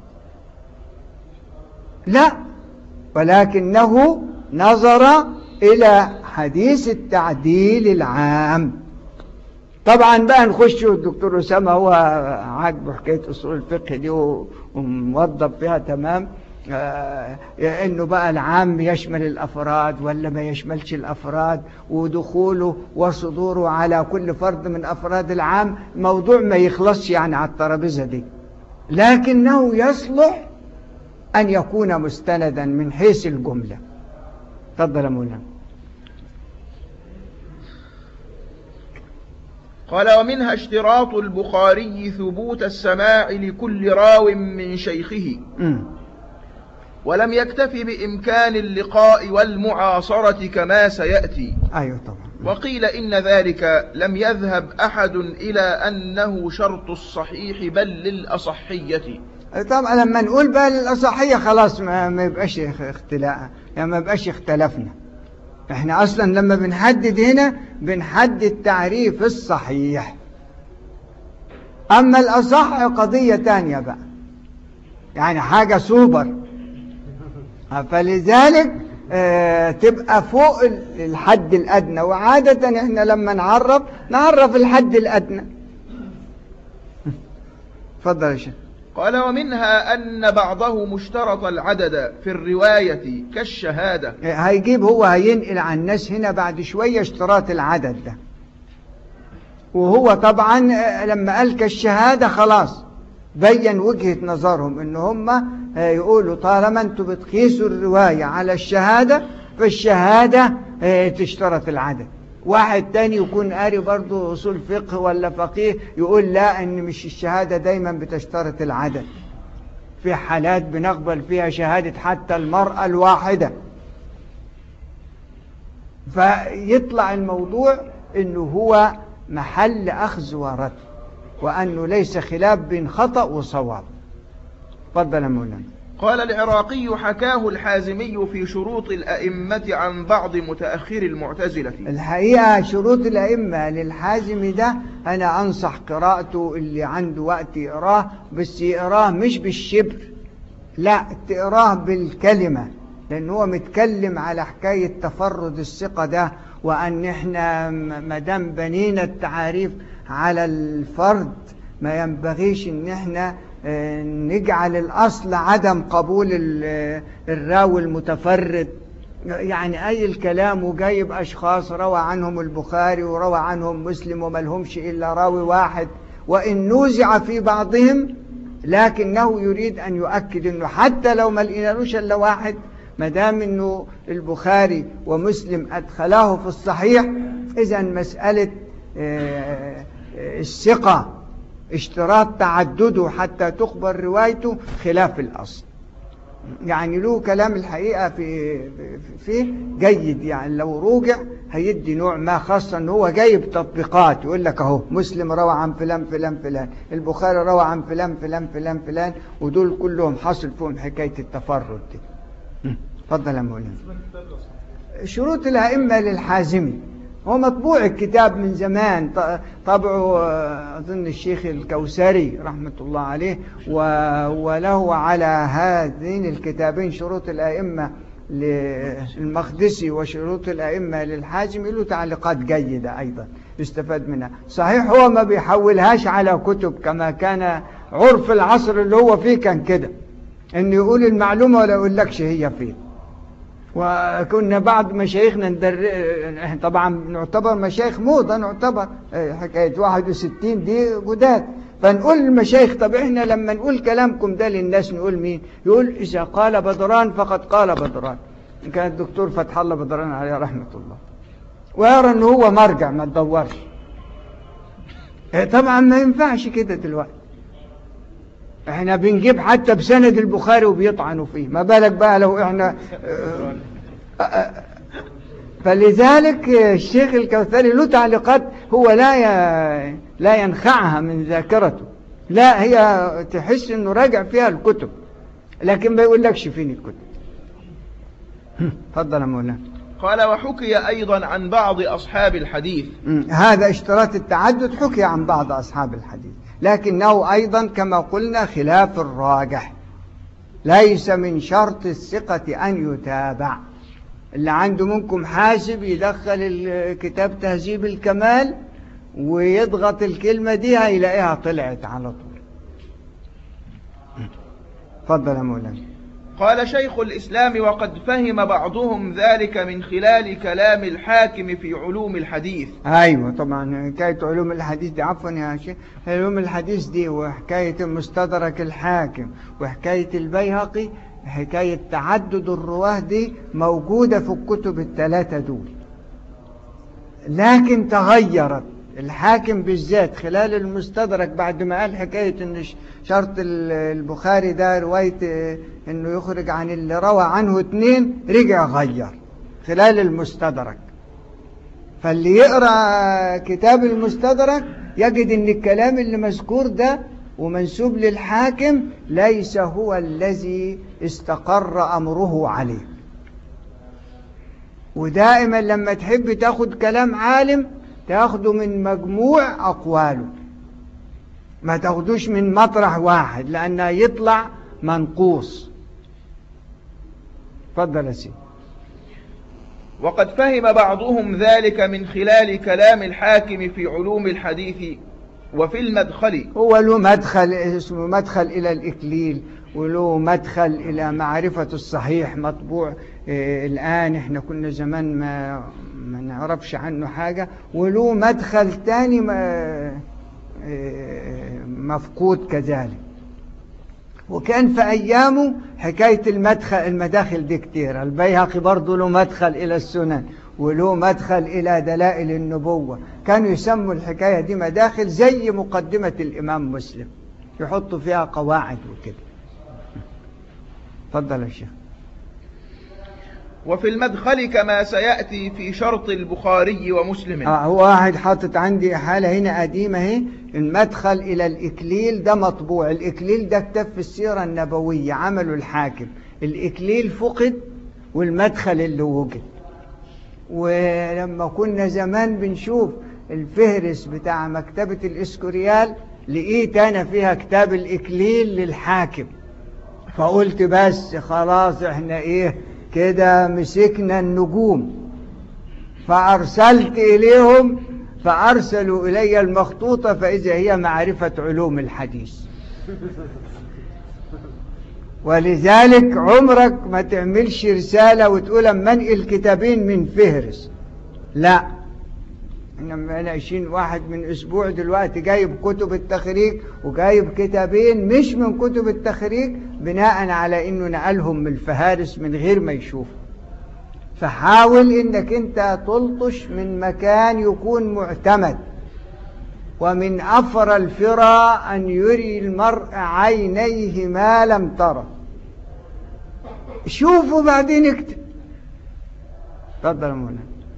لا ولكنه نظر إلى حديث التعديل العام طبعا بقى نخش الدكتور أسامة هو عاجبه حكاية أصول الفقه دي و- وموظف فيها تمام آه، انه بقى العام يشمل الافراد ولا ما يشملش الافراد ودخوله وصدوره على كل فرد من افراد العام موضوع ما يخلصش يعني على الترابيزه دي لكنه يصلح ان يكون مستندا من حيث الجمله تفضل يا مولانا قال ومنها اشتراط البخاري ثبوت السماع لكل راو من شيخه أمم. ولم يكتف بإمكان اللقاء والمعاصرة كما سيأتي ايوه طبعا وقيل إن ذلك لم يذهب أحد إلى أنه شرط الصحيح بل للأصحية طبعا لما نقول بقى للأصحية خلاص ما, ما يبقاش اختلاء يعني ما يبقاش اختلفنا احنا اصلا لما بنحدد هنا بنحدد تعريف الصحيح اما الاصح قضية تانية بقى يعني حاجة سوبر فلذلك اه تبقى فوق الحد الادنى وعادة احنا لما نعرف نعرف الحد الادنى اتفضل يا شيخ قال ومنها أن بعضه مشترط العدد في الرواية كالشهادة هيجيب هو هينقل عن الناس هنا بعد شوية اشتراط العدد ده وهو طبعا لما قال كالشهادة خلاص بين وجهة نظرهم ان هم يقولوا طالما انتوا بتقيسوا الرواية على الشهادة فالشهادة تشترط العدد واحد تاني يكون قاري برضه أصول فقه ولا فقيه يقول لا ان مش الشهادة دايما بتشترط العدد في حالات بنقبل فيها شهادة حتى المرأة الواحدة فيطلع الموضوع انه هو محل اخذ ورد وانه ليس خلاف بين خطأ وصواب تفضل يا مولانا قال العراقي حكاه الحازمي في شروط الأئمة عن بعض متأخر المعتزلة الحقيقة شروط الأئمة للحازم ده أنا أنصح قراءته اللي عنده وقت يقراه بس يقراه مش بالشبر لا تقراه بالكلمة لأن هو متكلم على حكاية تفرد الثقة ده وأن احنا مدام بنينا التعاريف على الفرد ما ينبغيش ان احنا نجعل الأصل عدم قبول الراوي المتفرد يعني أي الكلام وجايب أشخاص روى عنهم البخاري وروى عنهم مسلم وما لهمش إلا راوي واحد وإن نوزع في بعضهم لكنه يريد أن يؤكد أنه حتى لو ما لقينالوش إلا واحد ما دام أنه البخاري ومسلم أدخلاه في الصحيح إذا مسألة الثقة اشتراط تعدده حتى تخبر روايته خلاف الأصل يعني له كلام الحقيقة في فيه جيد يعني لو روجع هيدي نوع ما خاصة ان هو جايب تطبيقات يقول لك اهو مسلم روى عن فلان فلان فلان البخاري روى عن فلان فلان فلان فلان ودول كلهم حصل فيهم حكاية التفرد دي اتفضل يا مولانا شروط الأئمة للحازمي هو مطبوع الكتاب من زمان طبعه أظن الشيخ الكوسري رحمة الله عليه وله على هذين الكتابين شروط الأئمة للمقدسي وشروط الأئمة للحاجم له تعليقات جيدة أيضا يستفاد منها صحيح هو ما بيحولهاش على كتب كما كان عرف العصر اللي هو فيه كان كده انه يقول المعلومة ولا يقول لكش هي فين وكنا بعض مشايخنا ندر... طبعا نعتبر مشايخ موضة نعتبر حكاية 61 دي جداد فنقول للمشايخ طب احنا لما نقول كلامكم ده للناس نقول مين يقول إذا قال بدران فقد قال بدران كان الدكتور فتح الله بدران عليه رحمة الله ويرى ان هو مرجع ما تدورش طبعا ما ينفعش كده دلوقتي احنا بنجيب حتى بسند البخاري وبيطعنوا فيه ما بالك بقى لو احنا فلذلك الشيخ الكوثري له تعليقات هو لا ي... لا ينخعها من ذاكرته لا هي تحس انه راجع فيها الكتب لكن ما يقول لكش فين الكتب تفضل يا مولانا قال وحكي أيضا عن بعض أصحاب الحديث هذا اشتراط التعدد حكي عن بعض أصحاب الحديث لكنه أيضا كما قلنا خلاف الراجح ليس من شرط الثقة أن يتابع اللي عنده منكم حاسب يدخل الكتاب تهذيب الكمال ويضغط الكلمة دي هيلاقيها طلعت على طول تفضل يا مولانا قال شيخ الإسلام وقد فهم بعضهم ذلك من خلال كلام الحاكم في علوم الحديث أيوة طبعا حكاية علوم الحديث دي عفوا يا شيخ علوم الحديث دي وحكاية مستدرك الحاكم وحكاية البيهقي حكاية تعدد الرواه دي موجودة في الكتب الثلاثة دول لكن تغيرت الحاكم بالذات خلال المستدرك بعد ما قال حكاية ان شرط البخاري ده رواية انه يخرج عن اللي روى عنه اتنين رجع غير خلال المستدرك فاللي يقرأ كتاب المستدرك يجد ان الكلام اللي مذكور ده ومنسوب للحاكم ليس هو الذي استقر أمره عليه ودائما لما تحب تاخد كلام عالم تاخده من مجموع أقواله ما تاخدوش من مطرح واحد لأنه يطلع منقوص فضل يا سيدي وقد فهم بعضهم ذلك من خلال كلام الحاكم في علوم الحديث وفي المدخل هو له مدخل اسمه مدخل إلى الإكليل وله مدخل إلى معرفة الصحيح مطبوع إيه الآن احنا كنا زمان ما, ما نعرفش عنه حاجة وله مدخل تاني ما إيه مفقود كذلك وكان في أيامه حكاية المدخل المداخل دي كتير البيهقي برضه له مدخل إلى السنن وله مدخل إلى دلائل النبوة كانوا يسموا الحكاية دي مداخل زي مقدمة الإمام مسلم يحطوا فيها قواعد وكده تفضل يا شيخ وفي المدخل كما سيأتي في شرط البخاري ومسلم آه هو واحد حاطط عندي حالة هنا قديمة اهي المدخل إلى الإكليل ده مطبوع الإكليل ده كتاب في السيرة النبوية عمله الحاكم الإكليل فقد والمدخل اللي وجد ولما كنا زمان بنشوف الفهرس بتاع مكتبة الإسكوريال لقيت أنا فيها كتاب الإكليل للحاكم فقلت بس خلاص احنا ايه كده مسكنا النجوم فأرسلت إليهم فأرسلوا إلي المخطوطة فإذا هي معرفة علوم الحديث ولذلك عمرك ما تعملش رسالة وتقول اما انقل كتابين من فهرس لا احنا انا عايشين واحد من اسبوع دلوقتي جايب كتب التخريج وجايب كتابين مش من كتب التخريج بناء على انه نقلهم من الفهارس من غير ما يشوف فحاول انك انت تلطش من مكان يكون معتمد ومن أفر الفرى أن يري المرء عينيه ما لم ترى شوفوا بعدين اكتب تفضل مولانا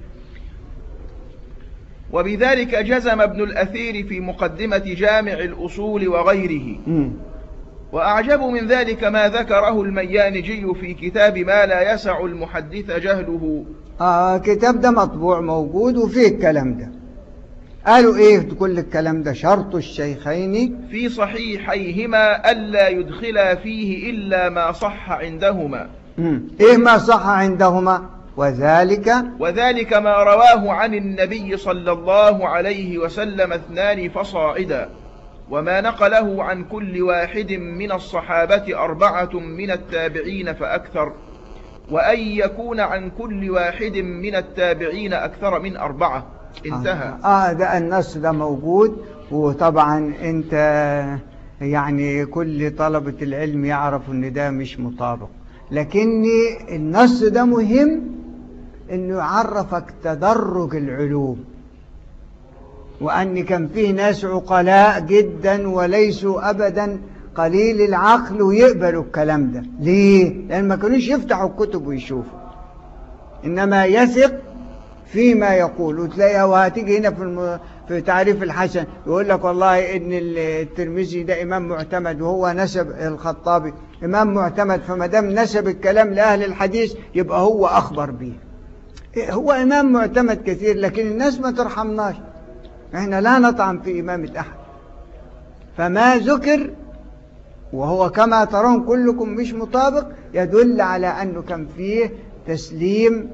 وبذلك جزم ابن الأثير في مقدمة جامع الأصول وغيره مم. وأعجب من ذلك ما ذكره الميانجي في كتاب ما لا يسع المحدث جهله آه كتاب ده مطبوع موجود وفيه الكلام ده قالوا ايه كل الكلام ده شرط الشيخين في صحيحيهما ألا يدخلا فيه إلا ما صح عندهما مم. ايه ما صح عندهما وذلك وذلك ما رواه عن النبي صلى الله عليه وسلم اثنان فصاعدا وما نقله عن كل واحد من الصحابة أربعة من التابعين فأكثر وأن يكون عن كل واحد من التابعين أكثر من أربعة انتهى آه, آه ده النص ده موجود وطبعا انت يعني كل طلبة العلم يعرف ان ده مش مطابق لكن النص ده مهم انه يعرفك تدرج العلوم وان كان فيه ناس عقلاء جدا وليسوا ابدا قليل العقل ويقبلوا الكلام ده ليه؟ لان ما كانوش يفتحوا الكتب ويشوفوا انما يثق فيما يقول وتلاقيها وهتيجي هنا في الم... في تعريف الحسن يقول لك والله ان الترمذي ده امام معتمد وهو نسب الخطابي امام معتمد فما دام نسب الكلام لاهل الحديث يبقى هو اخبر به هو امام معتمد كثير لكن الناس ما ترحمناش احنا لا نطعن في امامه احد فما ذكر وهو كما ترون كلكم مش مطابق يدل على انه كان فيه تسليم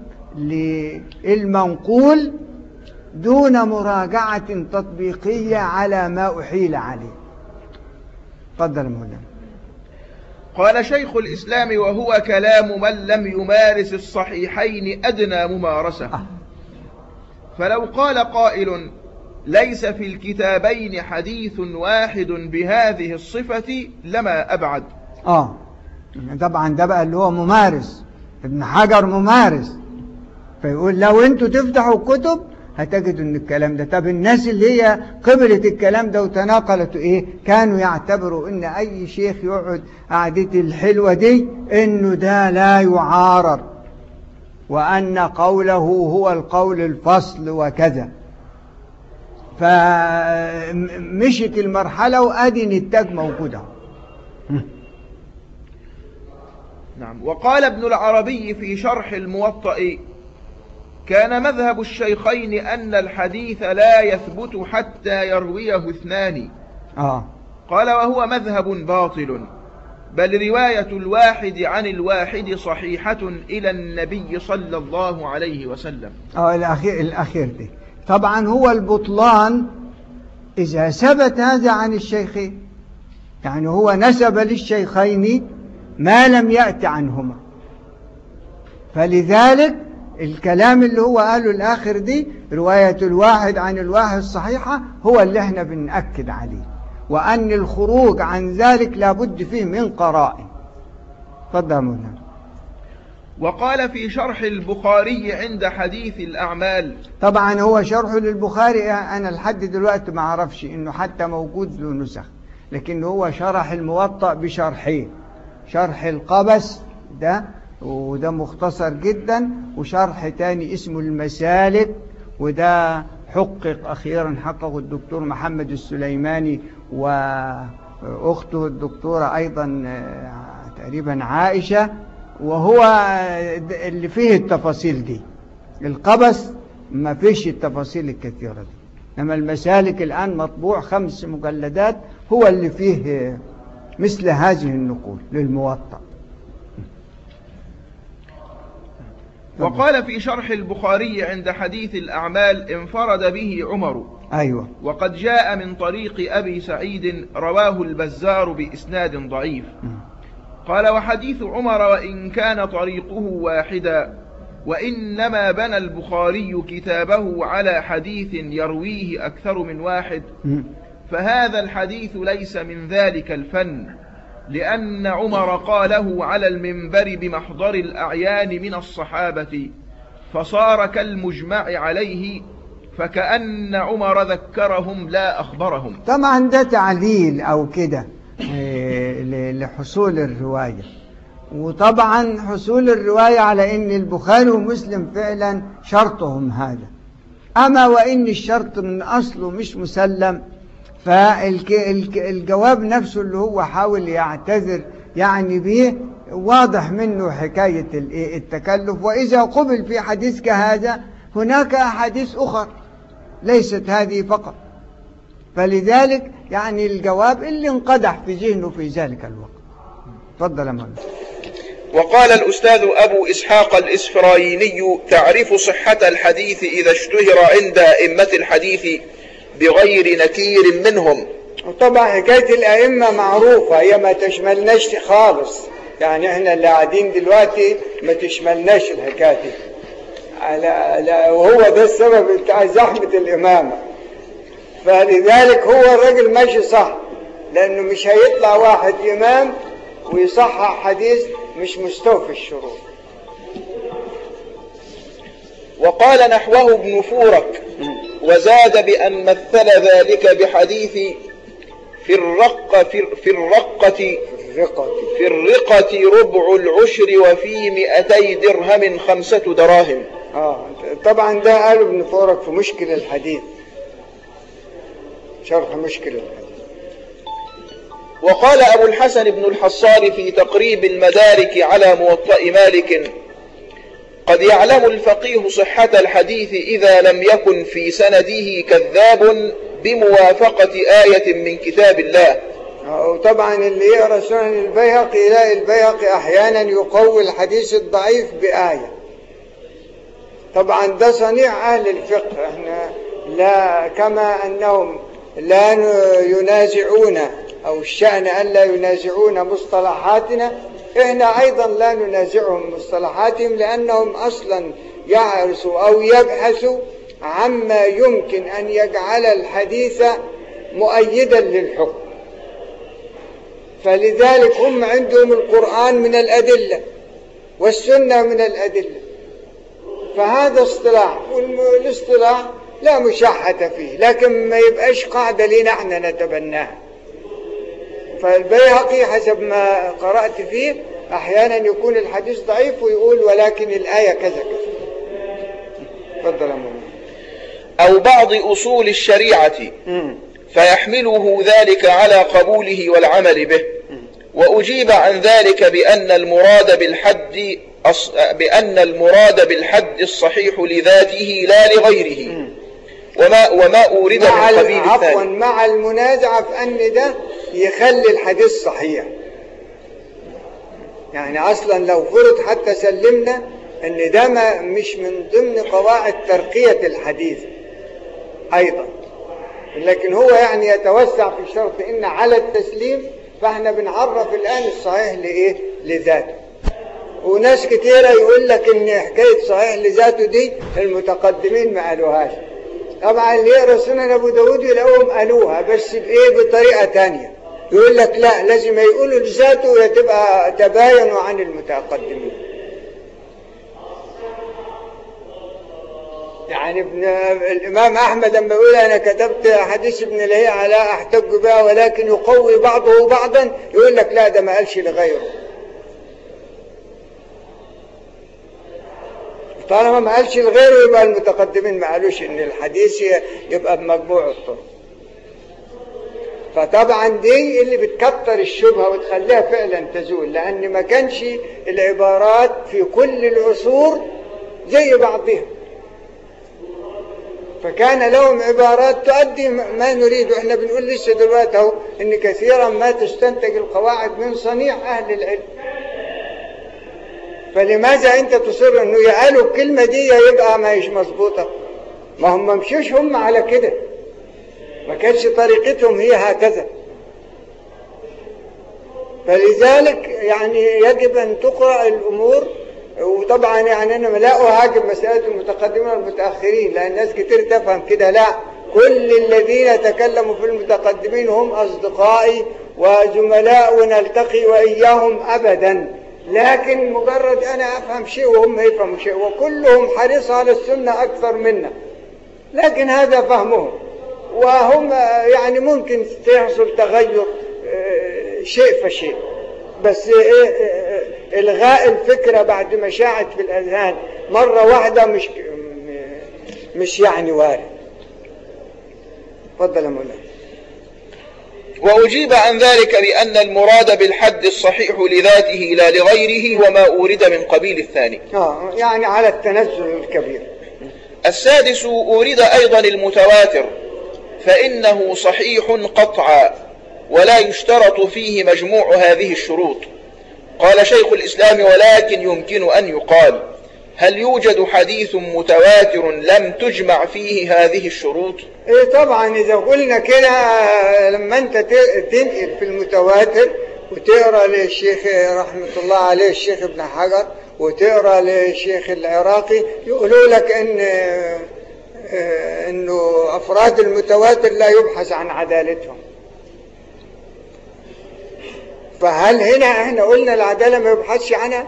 للمنقول دون مراجعة تطبيقية على ما أحيل عليه تفضل مولانا قال شيخ الإسلام وهو كلام من لم يمارس الصحيحين أدنى ممارسة آه. فلو قال قائل ليس في الكتابين حديث واحد بهذه الصفة لما أبعد آه طبعا ده بقى اللي هو ممارس ابن حجر ممارس فيقول لو انتوا تفتحوا الكتب هتجدوا ان الكلام ده طب الناس اللي هي قبلت الكلام ده وتناقلت ايه كانوا يعتبروا ان اي شيخ يقعد قعدتي الحلوة دي انه ده لا يعارض وان قوله هو القول الفصل وكذا فمشت المرحلة وادي نتاج موجودة نعم وقال ابن العربي في شرح الموطأ كان مذهب الشيخين أن الحديث لا يثبت حتى يرويه اثنان آه. قال وهو مذهب باطل بل رواية الواحد عن الواحد صحيحة إلى النبي صلى الله عليه وسلم آه الأخير, الأخير دي طبعا هو البطلان إذا ثبت هذا عن الشيخين يعني هو نسب للشيخين ما لم يأتي عنهما فلذلك الكلام اللي هو قاله الآخر دي رواية الواحد عن الواحد صحيحة هو اللي احنا بنأكد عليه وأن الخروج عن ذلك لابد فيه من قرائن تفضل مولانا وقال في شرح البخاري عند حديث الأعمال طبعا هو شرح للبخاري أنا لحد دلوقتي ما أعرفش إنه حتى موجود له نسخ لكن هو شرح الموطأ بشرحين شرح القبس ده وده مختصر جدا وشرح تاني اسمه المسالك وده حقق أخيرا حققه الدكتور محمد السليماني وأخته الدكتورة أيضا تقريبا عائشة وهو اللي فيه التفاصيل دي القبس ما فيش التفاصيل الكثيرة دي إنما المسالك الآن مطبوع خمس مجلدات هو اللي فيه مثل هذه النقول للموطأ وقال في شرح البخاري عند حديث الأعمال انفرد به عمر أيوة وقد جاء من طريق أبي سعيد رواه البزار بإسناد ضعيف قال وحديث عمر وإن كان طريقه واحدا وإنما بنى البخاري كتابه على حديث يرويه أكثر من واحد فهذا الحديث ليس من ذلك الفن لأن عمر قاله على المنبر بمحضر الأعيان من الصحابة فصار كالمجمع عليه فكأن عمر ذكرهم لا أخبرهم طبعا ده تعليل أو كده لحصول الرواية وطبعا حصول الرواية على ان البخاري ومسلم فعلا شرطهم هذا اما وان الشرط من اصله مش مسلم فالجواب نفسه اللي هو حاول يعتذر يعني به واضح منه حكاية التكلف وإذا قبل في حديث كهذا هناك أحاديث أخر ليست هذه فقط فلذلك يعني الجواب اللي انقدح في ذهنه في ذلك الوقت تفضل يا مولانا وقال الأستاذ أبو إسحاق الإسفرايني تعرف صحة الحديث إذا اشتهر عند أئمة الحديث بغير نكير منهم وطبعا حكاية الأئمة معروفة هي ما تشملناش خالص يعني احنا اللي قاعدين دلوقتي ما تشملناش الحكاية دي على وهو ده السبب بتاع زحمة الإمامة فلذلك هو الراجل ماشي صح لأنه مش هيطلع واحد إمام ويصحح حديث مش مستوفي الشروط وقال نحوه ابن فورك وزاد بأن مثل ذلك بحديث في الرقة في, في الرقة في الرقة ربع العشر وفي مئتي درهم خمسة دراهم آه طبعا ده قاله ابن فورك في مشكل الحديث شرح مشكل الحديث وقال أبو الحسن بن الحصار في تقريب المدارك على موطأ مالك قد يعلم الفقيه صحة الحديث إذا لم يكن في سنده كذاب بموافقة آية من كتاب الله وطبعا اللي يقرأ سنن البيهقي يلاقي البيهقي أحيانا يقوي الحديث الضعيف بآية طبعا ده صنيع أهل الفقه احنا لا كما أنهم لا ينازعون أو الشأن ألا ينازعون مصطلحاتنا إحنا أيضا لا ننازعهم مصطلحاتهم لأنهم أصلا يعرسوا أو يبحثوا عما يمكن أن يجعل الحديث مؤيدا للحكم فلذلك هم عندهم القرآن من الأدلة والسنة من الأدلة فهذا اصطلاح والاصطلاح لا مشاحة فيه لكن ما يبقاش قاعدة لنا احنا نتبناها فالبيهقي حسب ما قرأت فيه أحيانا يكون الحديث ضعيف ويقول ولكن الآية كذا كذا تفضل يا أو بعض أصول الشريعة فيحمله ذلك على قبوله والعمل به وأجيب عن ذلك بأن المراد بالحد بأن المراد بالحد الصحيح لذاته لا لغيره وما وما أورد مع من قبيل عفوا الثاني مع المنازعة في أن ده يخلي الحديث صحيح يعني أصلا لو فرض حتى سلمنا أن ده ما مش من ضمن قواعد ترقية الحديث أيضا لكن هو يعني يتوسع في شرط إن على التسليم فاحنا بنعرف الآن الصحيح لإيه لذاته وناس كتيرة يقول لك إن حكاية صحيح لذاته دي المتقدمين ما قالوهاش طبعا اللي يقرا سنن ابو داود يلاقوهم قالوها بس بايه بطريقه تانية يقول لك لا لازم يقولوا لذاته تبقى تباينوا عن المتقدمين يعني ابن الامام احمد لما يقول انا كتبت حديث ابن لهيعة لا احتج بها ولكن يقوي بعضه بعضا يقول لك لا ده ما قالش لغيره طالما ما قالش لغيره يبقى المتقدمين ما قالوش ان الحديث يبقى بمجموع الطرق فطبعا دي اللي بتكتر الشبهة وتخليها فعلا تزول لأن ما كانش العبارات في كل العصور زي بعضها فكان لهم عبارات تؤدي ما نريد واحنا بنقول لسه دلوقتي اهو ان كثيرا ما تستنتج القواعد من صنيع اهل العلم فلماذا انت تصر انه يقالوا الكلمة دي يبقى ما هيش مظبوطة ما هم ممشوش هم على كده ما كانتش طريقتهم هي هكذا فلذلك يعني يجب ان تقرأ الامور وطبعا يعني انا لا اهاجم مسألة المتقدمين والمتأخرين لان ناس كتير تفهم كده لا كل الذين تكلموا في المتقدمين هم اصدقائي وزملاء ونلتقي واياهم ابدا لكن مجرد أنا أفهم شيء وهم يفهموا شيء وكلهم حريص على السنة أكثر منا لكن هذا فهمهم وهم يعني ممكن يحصل تغير شيء فشيء بس إلغاء الفكرة بعد ما شاعت في الأذهان مرة واحدة مش مش يعني وارد تفضل يا مولانا وأجيب عن ذلك بأن المراد بالحد الصحيح لذاته لا لغيره وما أورد من قبيل الثاني آه يعني على التنزل الكبير السادس أورد أيضا المتواتر فإنه صحيح قطعا ولا يشترط فيه مجموع هذه الشروط قال شيخ الإسلام ولكن يمكن أن يقال هل يوجد حديث متواتر لم تجمع فيه هذه الشروط ايه طبعا اذا قلنا كده لما انت تنقل في المتواتر وتقرا للشيخ رحمه الله عليه الشيخ ابن حجر وتقرا للشيخ العراقي يقولوا لك ان انه افراد المتواتر لا يبحث عن عدالتهم فهل هنا احنا قلنا العداله ما يبحثش عنها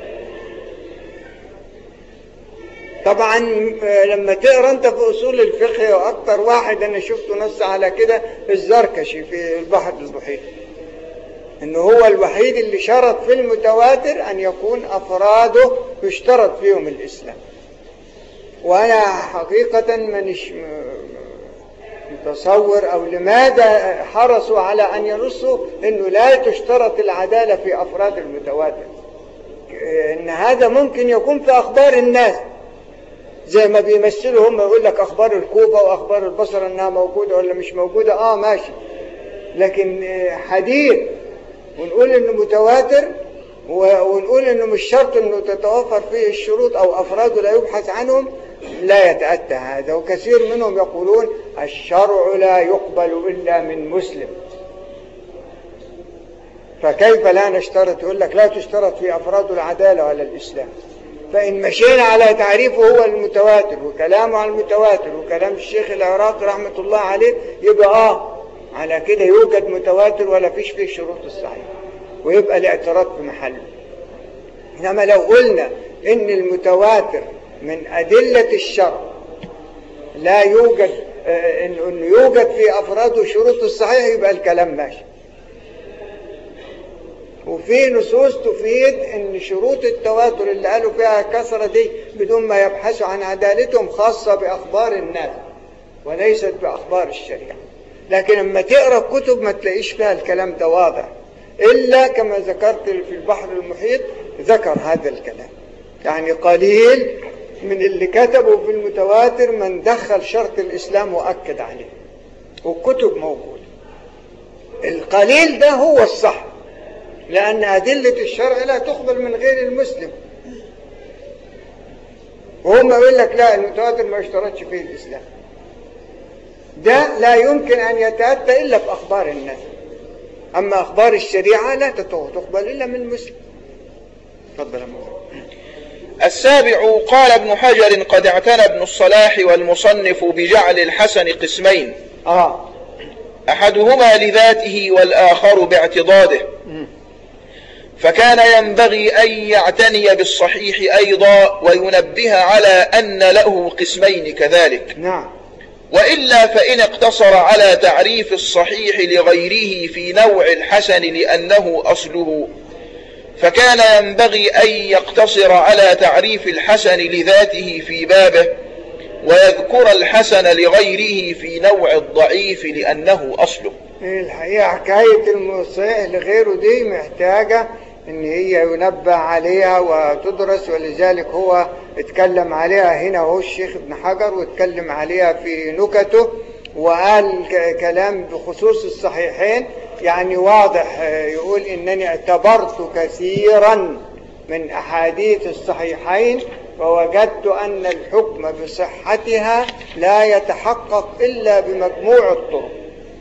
طبعا لما تقرا انت في اصول الفقه واكثر واحد انا شفته نص على كده الزركشي في البحر المحيط ان هو الوحيد اللي شرط في المتواتر ان يكون افراده يشترط فيهم الاسلام وانا حقيقة مانيش متصور او لماذا حرصوا على ان ينصوا انه لا تشترط العدالة في افراد المتواتر ان هذا ممكن يكون في اخبار الناس زي ما بيمثلوا هم يقول لك اخبار الكوفة واخبار البصرة انها موجودة ولا مش موجودة اه ماشي لكن حديث ونقول انه متواتر ونقول انه مش شرط انه تتوفر فيه الشروط او افراده لا يبحث عنهم لا يتأتى هذا وكثير منهم يقولون الشرع لا يقبل الا من مسلم فكيف لا نشترط يقول لك لا تشترط في افراد العدالة ولا الاسلام فإن مشينا على تعريفه هو المتواتر وكلامه على المتواتر وكلام الشيخ العراقي رحمة الله عليه يبقى آه على كده يوجد متواتر ولا فيش فيه شروط الصحيح ويبقى الاعتراض في محله إنما لو قلنا إن المتواتر من أدلة الشرع لا يوجد آه إنه يوجد في أفراده شروط الصحيح يبقى الكلام ماشي وفي نصوص تفيد ان شروط التواتر اللي قالوا فيها كثرة دي بدون ما يبحثوا عن عدالتهم خاصة باخبار الناس وليست بأخبار الشريعة لكن لما تقرأ كتب ما تلاقيش فيها الكلام ده واضح إلا كما ذكرت في البحر المحيط ذكر هذا الكلام يعني قليل من اللي كتبوا في المتواتر من دخل شرط الإسلام وأكد عليه والكتب موجودة القليل ده هو الصح لأن أدلة الشرع لا تقبل من غير المسلم وهم يقول لك لا المتواتر ما اشترطش فيه الإسلام ده لا يمكن أن يتأتى إلا بأخبار الناس أما أخبار الشريعة لا تقبل إلا من مسلم تفضل السابع قال ابن حجر قد اعتنى ابن الصلاح والمصنف بجعل الحسن قسمين آه أحدهما لذاته والآخر باعتضاده فكان ينبغي أن يعتني بالصحيح أيضا وينبه على أن له قسمين كذلك نعم وإلا فإن اقتصر على تعريف الصحيح لغيره في نوع الحسن لأنه أصله فكان ينبغي أن يقتصر على تعريف الحسن لذاته في بابه ويذكر الحسن لغيره في نوع الضعيف لأنه أصله الحقيقة حكاية الصحيح لغيره دي محتاجة ان هي ينبه عليها وتدرس ولذلك هو اتكلم عليها هنا هو الشيخ ابن حجر واتكلم عليها في نكته وقال كلام بخصوص الصحيحين يعني واضح يقول انني اعتبرت كثيرا من احاديث الصحيحين ووجدت ان الحكم بصحتها لا يتحقق الا بمجموع الطرق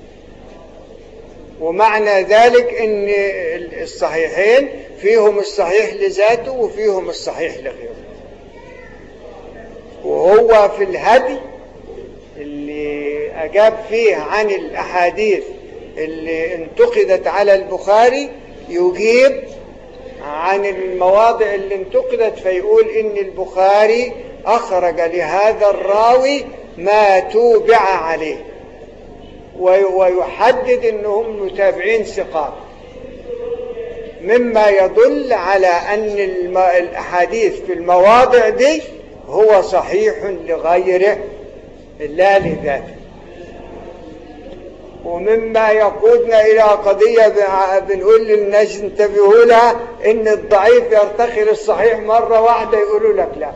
ومعنى ذلك ان الصحيحين فيهم الصحيح لذاته وفيهم الصحيح لغيره وهو في الهدي اللي اجاب فيه عن الاحاديث اللي انتقدت على البخاري يجيب عن المواضع اللي انتقدت فيقول ان البخاري اخرج لهذا الراوي ما توبع عليه ويحدد انهم متابعين ثقات مما يدل على ان الاحاديث في المواضع دي هو صحيح لغيره لا لذاته ومما يقودنا الى قضية بنقول للناس انتبهوا لها ان الضعيف يرتقي للصحيح مرة واحدة يقولوا لك لا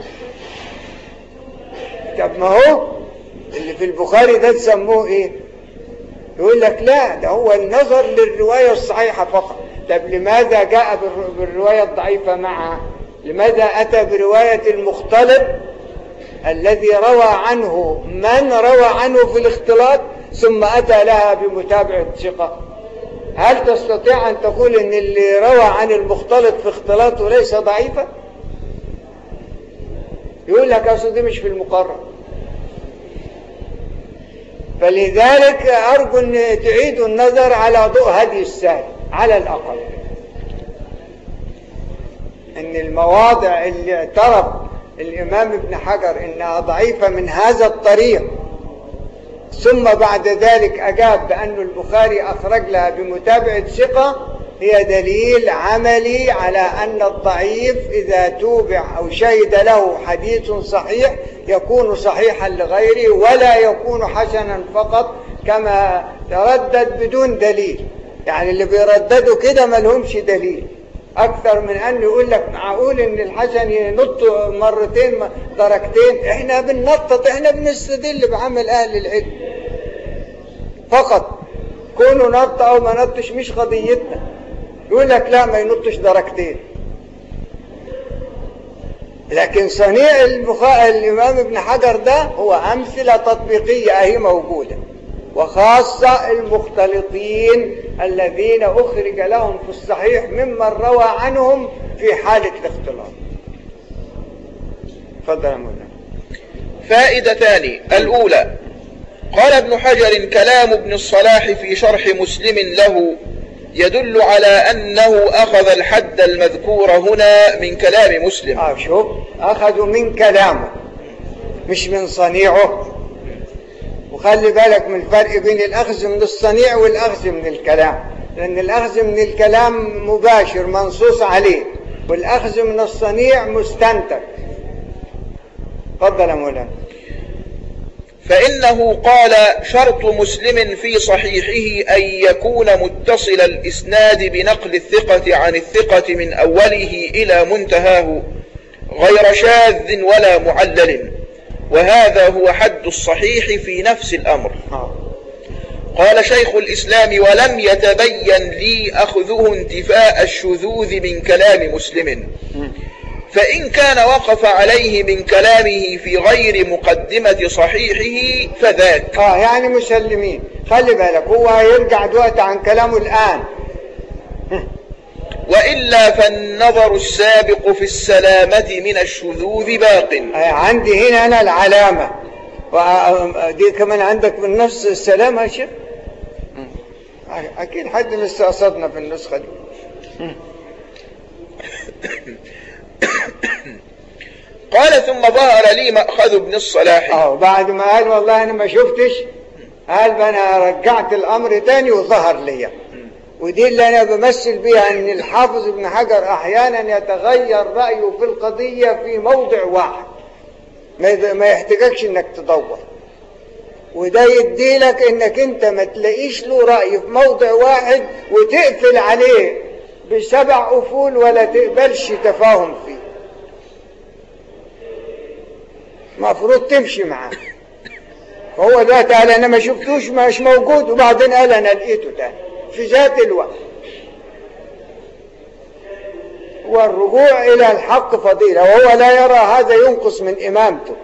طب ما هو اللي في البخاري ده تسموه ايه يقول لك لا ده هو النظر للرواية الصحيحة فقط طب لماذا جاء بالرواية الضعيفة معها لماذا أتى برواية المختلط الذي روى عنه من روى عنه في الاختلاط ثم أتى لها بمتابعة ثقة هل تستطيع أن تقول أن اللي روى عن المختلط في اختلاطه ليس ضعيفا يقول لك أصل دي مش في المقرر فلذلك أرجو أن تعيدوا النظر على ضوء هدي السائل على الأقل أن المواضع اللي اعترف الإمام ابن حجر إنها ضعيفة من هذا الطريق ثم بعد ذلك أجاب بأن البخاري أخرج لها بمتابعة ثقة هي دليل عملي على أن الضعيف إذا توبع أو شهد له حديث صحيح يكون صحيحا لغيره ولا يكون حسنا فقط كما تردد بدون دليل يعني اللي بيرددوا كده ما لهمش دليل أكثر من أن يقول لك معقول إن الحسن ينط مرتين درجتين إحنا بننطط إحنا بنستدل بعمل أهل العلم فقط كونوا نط أو ما نطش مش قضيتنا يقول لك لا ما ينطش درجتين لكن صنيع البخاء الإمام ابن حجر ده هو أمثلة تطبيقية أهي موجودة وخاصة المختلطين الذين أخرج لهم في الصحيح ممن روى عنهم في حالة الاختلاط تفضل يا مولانا فائدتان الأولى قال ابن حجر كلام ابن الصلاح في شرح مسلم له يدل على أنه أخذ الحد المذكور هنا من كلام مسلم آه شوف أخذوا من كلامه مش من صنيعه وخلي بالك من الفرق بين الأخذ من الصنيع والأخذ من الكلام لأن الأخذ من الكلام مباشر منصوص عليه والأخذ من الصنيع مستنتج تفضل يا مولانا فإنه قال شرط مسلم في صحيحه أن يكون متصل الإسناد بنقل الثقة عن الثقة من أوله إلى منتهاه غير شاذ ولا معلل وهذا هو حد الصحيح في نفس الأمر قال شيخ الإسلام ولم يتبين لي أخذه انتفاء الشذوذ من كلام مسلم فإن كان وقف عليه من كلامه في غير مقدمة صحيحه فذاك اه يعني مسلمين خلي بالك هو هيرجع دلوقتي عن كلامه الآن وإلا فالنظر السابق في السلامة من الشذوذ باق آه عندي هنا أنا العلامة دي كمان عندك من نفس السلامة يا شيخ أكيد حد مستقصدنا في النسخة دي قال ثم ظهر لي مأخذ ابن الصلاح اه بعد ما قال والله انا ما شفتش قال انا رجعت الامر تاني وظهر لي ودي اللي انا بمثل بيها ان الحافظ ابن حجر احيانا يتغير رايه في القضيه في موضع واحد ما يحتاجكش انك تدور وده يديلك انك انت ما تلاقيش له راي في موضع واحد وتقفل عليه بسبع قفول ولا تقبلش تفاهم فيه المفروض تمشي معاه فهو ده قال انا ما شفتوش مش موجود وبعدين قال انا لقيته تاني في ذات الوقت والرجوع الى الحق فضيلة وهو لا يرى هذا ينقص من امامته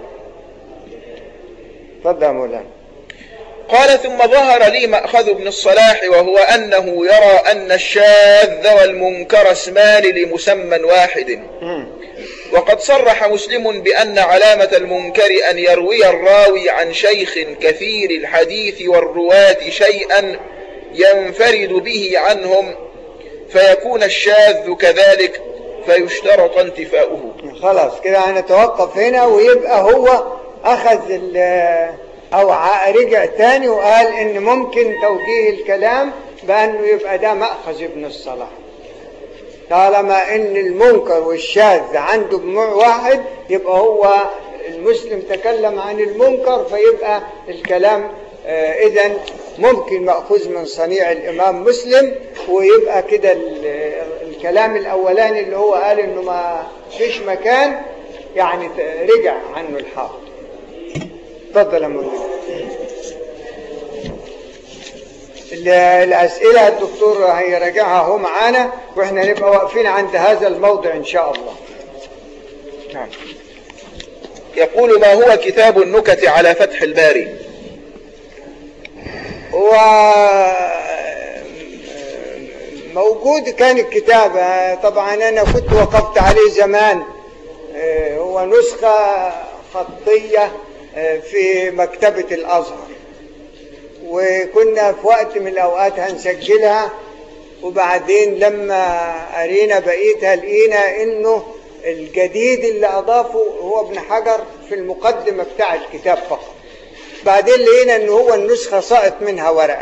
تفضل يا مولانا قال ثم ظهر لي مأخذ ابن الصلاح وهو أنه يرى أن الشاذ والمنكر اسمان لمسمى واحد وقد صرح مسلم بأن علامة المنكر أن يروي الراوي عن شيخ كثير الحديث والرواة شيئا ينفرد به عنهم فيكون الشاذ كذلك فيشترط انتفاؤه خلاص كده هنتوقف هنا ويبقى هو أخذ أو رجع تاني وقال إن ممكن توجيه الكلام بأنه يبقى ده مأخذ ابن الصلاح طالما ان المنكر والشاذ عنده بنوع واحد يبقى هو المسلم تكلم عن المنكر فيبقى الكلام آه اذا ممكن مأخوذ من صنيع الامام مسلم ويبقى كده الكلام الاولاني اللي هو قال انه ما فيش مكان يعني رجع عنه الحافظ تفضل يا مولانا الأسئلة الدكتور هيراجعها هو معانا وإحنا نبقى واقفين عند هذا الموضع إن شاء الله نعم يقول ما هو كتاب النكت على فتح الباري هو موجود كان الكتاب طبعا أنا كنت وقفت عليه زمان هو نسخة خطية في مكتبة الأزهر وكنا في وقت من الأوقات هنسجلها وبعدين لما قرينا بقيتها لقينا إنه الجديد اللي أضافه هو ابن حجر في المقدمة بتاع الكتاب فقط بعدين لقينا إنه هو النسخة سقط منها ورقة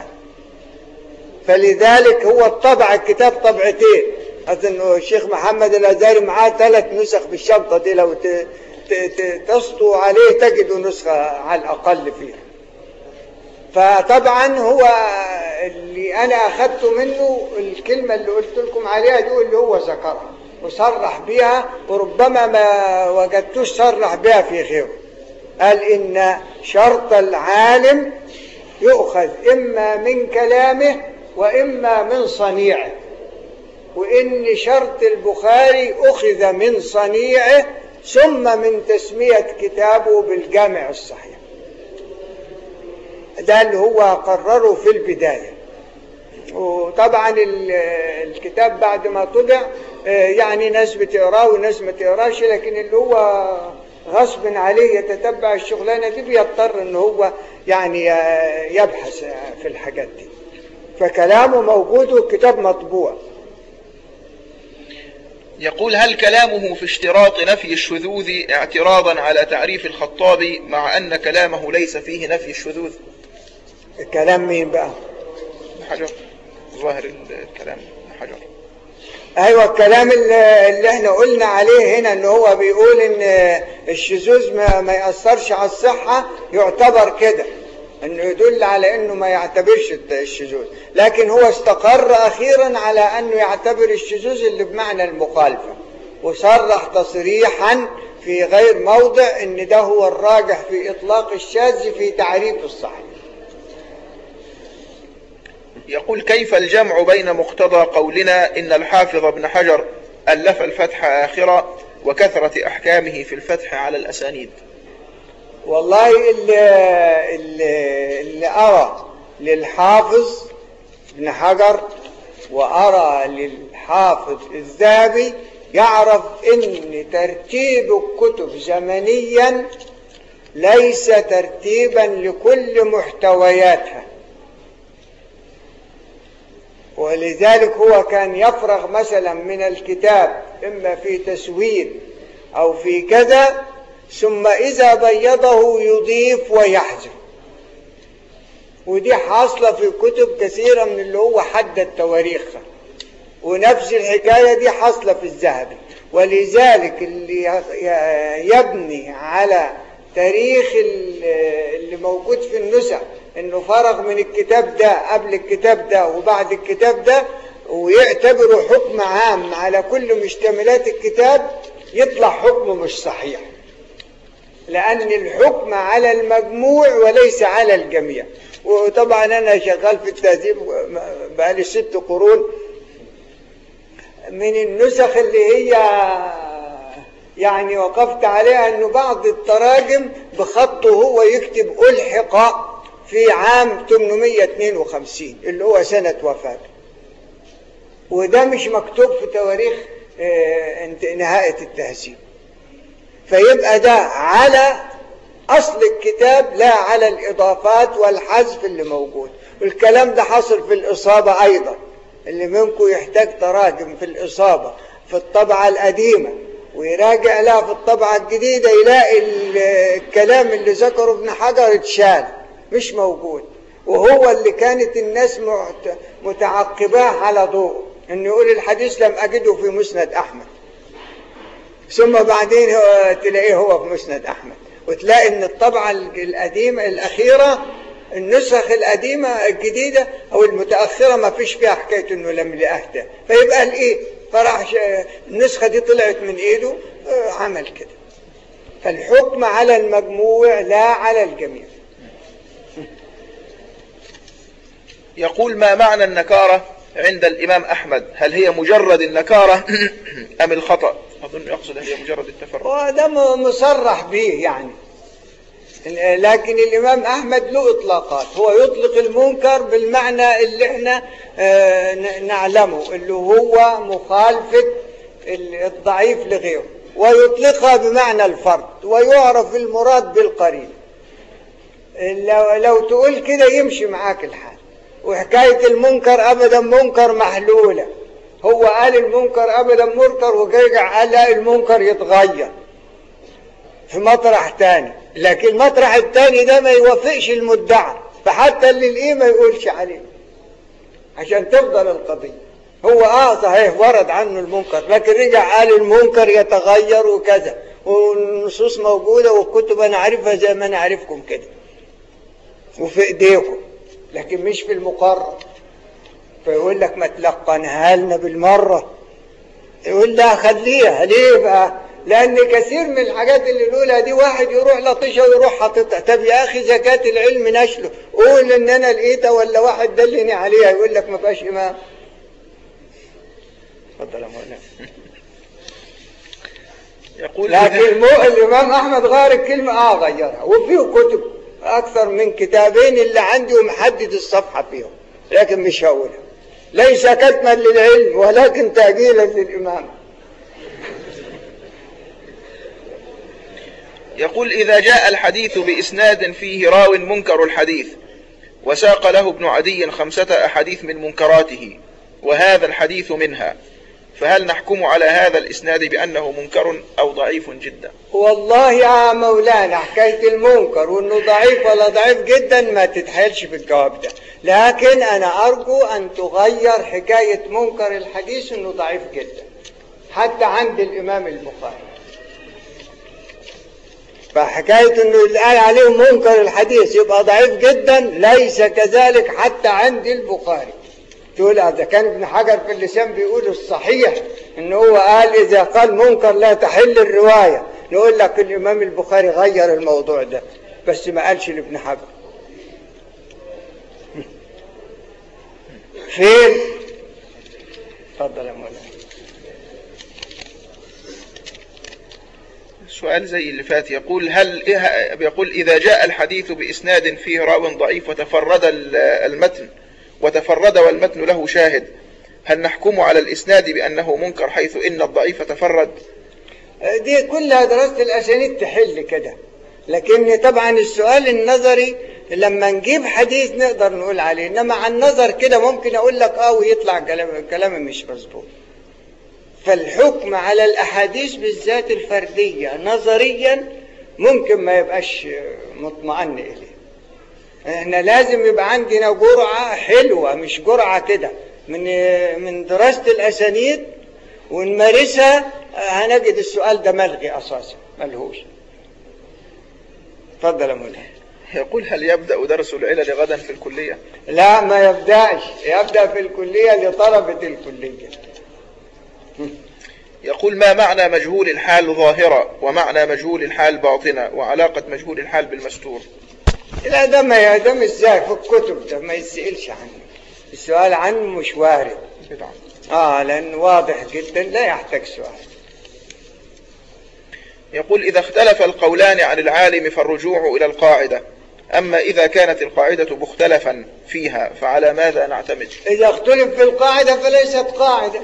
فلذلك هو طبع الكتاب طبعتين أظن الشيخ محمد الأزهري معاه ثلاث نسخ بالشنطة دي لو تسطو عليه تجدوا نسخة على الأقل فيها فطبعا هو اللي انا اخذته منه الكلمة اللي قلت لكم عليها دي اللي هو ذكرها وصرح بها وربما ما وجدتوش صرح بها في غيره قال ان شرط العالم يؤخذ اما من كلامه واما من صنيعه وان شرط البخاري اخذ من صنيعه ثم من تسمية كتابه بالجامع الصحيح ده اللي هو قرره في البداية وطبعا الكتاب بعد ما طبع يعني ناس بتقراه وناس ما تقراش لكن اللي هو غصب عليه يتتبع الشغلانة دي بيضطر ان هو يعني يبحث في الحاجات دي فكلامه موجود والكتاب مطبوع يقول هل كلامه في اشتراط نفي الشذوذ اعتراضا على تعريف الخطابي مع أن كلامه ليس فيه نفي الشذوذ كلام مين بقى حجر ظاهر الكلام حجر ايوه الكلام اللي اللي احنا قلنا عليه هنا ان هو بيقول ان الشذوذ ما, ما يأثرش على الصحة يعتبر كده انه يدل على انه ما يعتبرش الشذوذ لكن هو استقر اخيرا على انه يعتبر الشذوذ اللي بمعنى المخالفة وصرح تصريحا في غير موضع ان ده هو الراجح في اطلاق الشاذ في تعريف الصحيح يقول كيف الجمع بين مقتضى قولنا إن الحافظ ابن حجر ألف الفتح آخرا وكثرة أحكامه في الفتح على الأسانيد والله اللي, اللي, اللي أرى للحافظ ابن حجر وأرى للحافظ الذهبي يعرف ان ترتيب الكتب زمنيا ليس ترتيبا لكل محتوياتها ولذلك هو كان يفرغ مثلا من الكتاب إما في تسويد أو في كذا ثم إذا بيضه يضيف ويحذف ودي حاصلة في كتب كثيرة من اللي هو حدد تواريخها ونفس الحكاية دي حاصلة في الذهبي ولذلك اللي يبني على تاريخ اللي موجود في النسخ انه فرغ من الكتاب ده قبل الكتاب ده وبعد الكتاب ده ويعتبره حكم عام على كل مشتملات الكتاب يطلع حكمه مش صحيح لأن الحكم على المجموع وليس على الجميع وطبعا أنا شغال في التهذيب بقالي ست قرون من النسخ اللي هي يعني وقفت عليها أنه بعض التراجم بخطه هو يكتب ألحق في عام 852 اللي هو سنة وفاته وده مش مكتوب في تواريخ نهاية التهذيب فيبقى ده على أصل الكتاب لا على الإضافات والحذف اللي موجود والكلام ده حصل في الإصابة أيضا اللي منكم يحتاج تراجم في الإصابة في الطبعة القديمة ويراجع لها في الطبعة الجديدة يلاقي الكلام اللي ذكره ابن حجر اتشال مش موجود وهو اللي كانت الناس متعقباه على ضوء انه يقول الحديث لم اجده في مسند احمد ثم بعدين تلاقيه هو في مسند احمد وتلاقي ان الطبعة القديمة الاخيرة النسخ القديمة الجديدة او المتأخرة ما فيش فيها حكاية انه لم لأهدى فيبقى الايه فراح النسخة دي طلعت من ايده عمل كده فالحكم على المجموع لا على الجميع يقول ما معنى النكارة عند الإمام أحمد هل هي مجرد النكارة أم الخطأ أظن يقصد هل هي مجرد التفرد وده مصرح به يعني لكن الإمام أحمد له إطلاقات هو يطلق المنكر بالمعنى اللي احنا نعلمه اللي هو مخالفة الضعيف لغيره ويطلقها بمعنى الفرد ويعرف المراد بالقرين لو, لو تقول كده يمشي معاك الحال وحكاية المنكر أبدا منكر محلولة هو قال المنكر أبدا منكر وجرجع قال لا المنكر يتغير في مطرح تاني لكن المطرح التاني ده ما يوافقش المدعى فحتى اللي الايه ما يقولش عليه عشان تفضل القضية هو اه صحيح ورد عنه المنكر لكن رجع قال المنكر يتغير وكذا والنصوص موجودة والكتب انا عارفها زي ما انا عارفكم كده وفي ايديكم لكن مش في المقرر فيقول لك ما تلقنها لنا بالمرة يقول لا خليها ليه بقى لأن كثير من الحاجات اللي نقولها دي واحد يروح لطشها ويروح حاططها طب يا أخي زكاة العلم نشله قول إن أنا لقيتها ولا واحد دلني عليها يقول لك ما فيهاش إمام اتفضل يا مولانا يقول لكن مو الإمام أحمد غير الكلمة آه غيرها وفيه كتب أكثر من كتابين اللي عندي ومحدد الصفحة فيهم لكن مش هقولها ليس كتما للعلم ولكن تأجيلا للإمام يقول إذا جاء الحديث بإسناد فيه راو منكر الحديث وساق له ابن عدي خمسة أحاديث من منكراته وهذا الحديث منها فهل نحكم على هذا الإسناد بأنه منكر أو ضعيف جدا والله يا مولانا حكاية المنكر وانه ضعيف ولا ضعيف جدا ما تتحيلش في الجواب ده لكن انا ارجو ان تغير حكاية منكر الحديث انه ضعيف جدا حتى عند الامام البخاري فحكاية انه اللي قال عليه منكر الحديث يبقى ضعيف جدا ليس كذلك حتى عند البخاري تقول اذا كان ابن حجر في اللسان بيقول الصحيح ان هو قال اذا قال منكر لا تحل الرواية نقول لك الامام البخاري غير الموضوع ده بس ما قالش لابن حجر فين اتفضل يا مولانا سؤال زي اللي فات يقول هل إيه- يقول إذا جاء الحديث بإسناد فيه راو ضعيف وتفرد ال- المتن وتفرد والمتن له شاهد هل نحكم على الإسناد بأنه منكر حيث إن الضعيف تفرد دي كلها دراسة الأسانيد تحل كده لكن طبعا السؤال النظري لما نجيب حديث نقدر نقول عليه انما عن النظر كده ممكن اقول لك اه ويطلع كلام كلامي مش مظبوط فالحكم على الاحاديث بالذات الفرديه نظريا ممكن ما يبقاش مطمئن اليه احنا لازم يبقى عندنا جرعه حلوه مش جرعه كده من من دراسه الاسانيد ونمارسها هنجد السؤال ده ملغي اساسا ملهوش اتفضل يا مولانا يقول هل يبدأ درس العلل غدا في الكلية لا ما يبدأش يبدأ في الكلية لطلبة الكلية يقول ما معنى مجهول الحال ظاهرة ومعنى مجهول الحال باطنة وعلاقة مجهول الحال بالمستور لا ده ما ده مش زي في الكتب ده ما يسألش عنه السؤال عنه مش وارد بدعة اه لأنه واضح جدا لا يحتاج سؤال يقول إذا اختلف القولان عن العالم فالرجوع إلى القاعدة أما إذا كانت القاعدة مختلفا فيها فعلى ماذا نعتمد إذا اختلف في القاعدة فليست قاعدة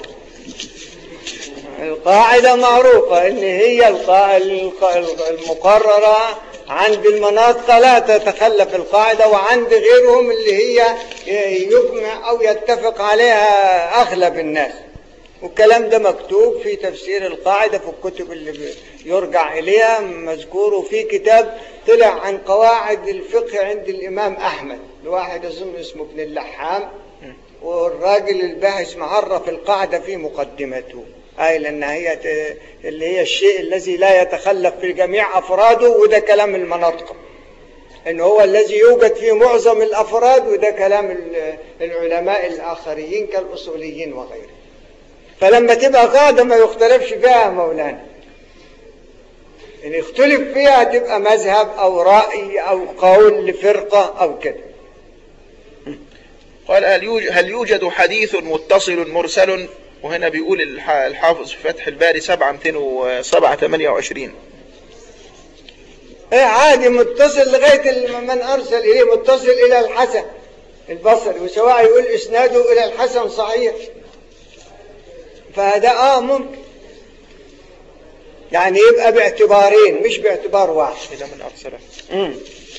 القاعدة معروفة إن هي القا- الق- المقررة عند المناطق لا تتخلف القاعدة وعند غيرهم اللي هي يجمع أو يتفق عليها أغلب الناس والكلام ده مكتوب في تفسير القاعدة في الكتب اللي بي- يرجع إليها مذكور وفي كتاب طلع عن قواعد الفقه عند الإمام أحمد لواحد أظن اسمه ابن اللحام والراجل الباحث معرف القاعدة في مقدمته أي لأن هي ت- اللي هي الشيء الذي لا يتخلف في جميع أفراده وده كلام المناطق إن هو الذي يوجد في معظم الأفراد وده كلام ال- العلماء الآخرين كالأصوليين وغيرهم فلما تبقى قاعدة ما يختلفش فيها يا مولانا إن يختلف فيها تبقى مذهب أو رأي أو قول لفرقة أو كده قال هل يوجد, هل يوجد حديث متصل مرسل وهنا بيقول الح- الحافظ في فتح الباري 7 207 28 ايه عادي متصل لغاية ال- من أرسل إليه متصل إلى الحسن البصري وسواء يقول إسناده إلى الحسن صحيح فهذا آه ممكن يعني يبقى باعتبارين مش باعتبار واحد إلى من أرسله مم.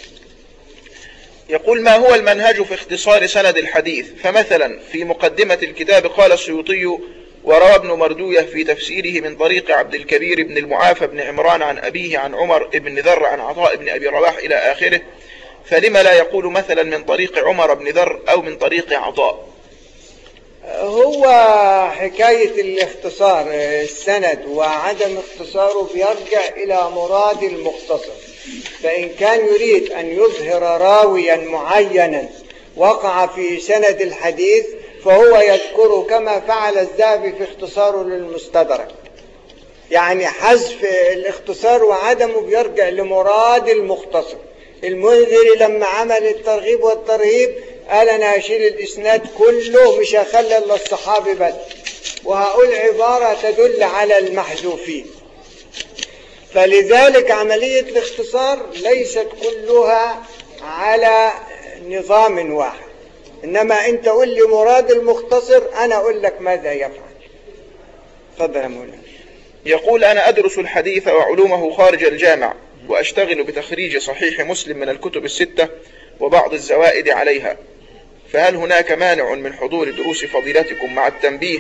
يقول ما هو المنهج في اختصار سند الحديث فمثلا في مقدمة الكتاب قال السيوطي وروى ابن مردوية في تفسيره من طريق عبد الكبير بن المعافى بن عمران عن أبيه عن عمر بن ذر عن عطاء بن أبي رواح إلى آخره فلما لا يقول مثلا من طريق عمر بن ذر أو من طريق عطاء هو حكاية الاختصار السند وعدم اختصاره بيرجع إلى مراد المختصر فإن كان يريد أن يظهر راويا معينا وقع في سند الحديث فهو يذكره كما فعل الذهبي في اختصاره للمستدرك يعني حذف الاختصار وعدمه بيرجع لمراد المختصر المنذري لما عمل الترغيب والترهيب قال انا هشيل الاسناد كله مش هخلي الا الصحابي بس وهقول عباره تدل على المحذوفين فلذلك عمليه الاختصار ليست كلها على نظام واحد انما انت قول لي مراد المختصر انا اقول لك ماذا يفعل تفضل يا مولانا يقول أنا أدرس الحديث وعلومه خارج الجامع وأشتغل بتخريج صحيح مسلم من الكتب الستة وبعض الزوائد عليها فهل هناك مانع من حضور دروس فضيلتكم مع التنبيه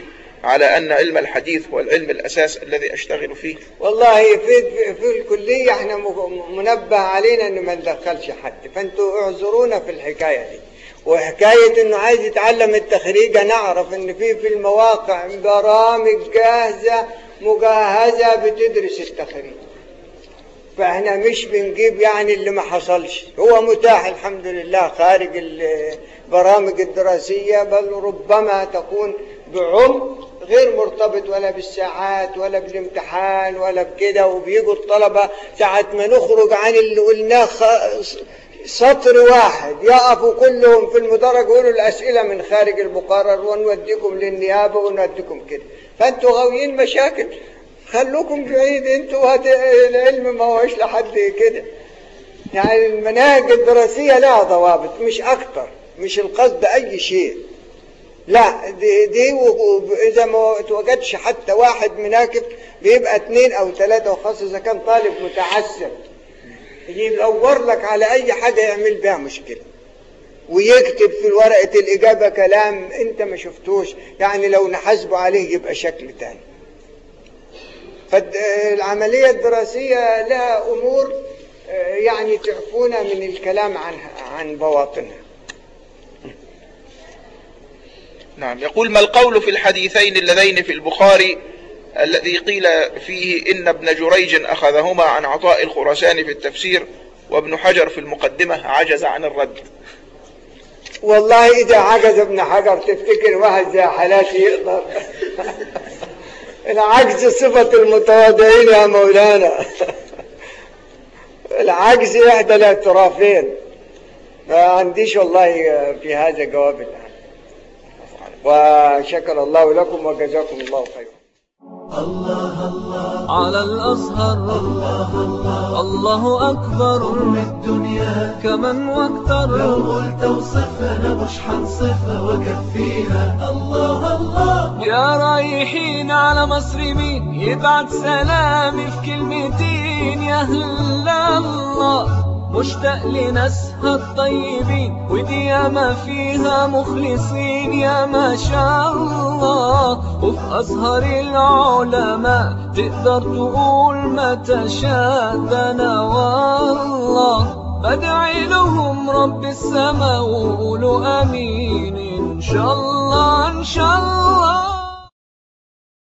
على أن علم الحديث هو العلم الأساس الذي أشتغل فيه والله في في الكلية احنا م- منبه علينا ان ما ندخلش حد فانتوا اعذرونا في الحكاية دي وحكاية انه عايز يتعلم التخريج نعرف ان في في المواقع برامج جاهزة مجهزة بتدرس التخريج فاحنا مش بنجيب يعني اللي ما حصلش هو متاح الحمد لله خارج البرامج الدراسية بل ربما تكون بعمق غير مرتبط ولا بالساعات ولا بالامتحان ولا بكده وبيجوا الطلبة ساعة ما نخرج عن اللي قلناه خ- سطر واحد يقفوا كلهم في المدرج ويقولوا الأسئلة من خارج المقرر ونوديكم للنيابة ونوديكم كده فأنتوا غاويين مشاكل خلوكم بعيد انتوا هت... العلم ما هوش لحد كده يعني المناهج الدراسية لها ضوابط مش أكتر مش القصد أي شيء لا دي, دي و- و- إذا ما توجدش حتى واحد مناكب بيبقى اثنين أو ثلاثة وخاصة إذا كان طالب متعسر يدور لك على أي حاجة يعمل بها مشكلة ويكتب في ورقة الإجابة كلام أنت ما شفتوش يعني لو نحاسبه عليه يبقى شكل تاني فالعملية الدراسية لها أمور آه، يعني تعفونا من الكلام عن عن بواطنها نعم يقول ما القول في الحديثين اللذين في البخاري الذي قيل فيه إن ابن جريج أخذهما عن عطاء الخرساني في التفسير وابن حجر في المقدمة عجز عن الرد والله إذا عجز ابن حجر تفتكر واحد زي حالاتي يقدر العجز صفة المتواضعين يا مولانا العجز إحدى الاعترافين ما عنديش والله في هذا جواب الآن وشكر الله لكم وجزاكم الله خيرا على الأزهر الله أكبر الدنيا كمن واكثر لو قلت وصفها مش حنصفها وكفيها الله الله يا رايحين على مصر مين يبعت سلامي في كلمتين يا هلا الله مشتاق لناسها الطيبين ودي ياما فيها مخلصين يا ما شاء الله وفي أزهر العلماء تقدر تقول ما تشاء ده أنا والله بدعي لهم رب السماء وقولوا امين ان شاء الله ان شاء الله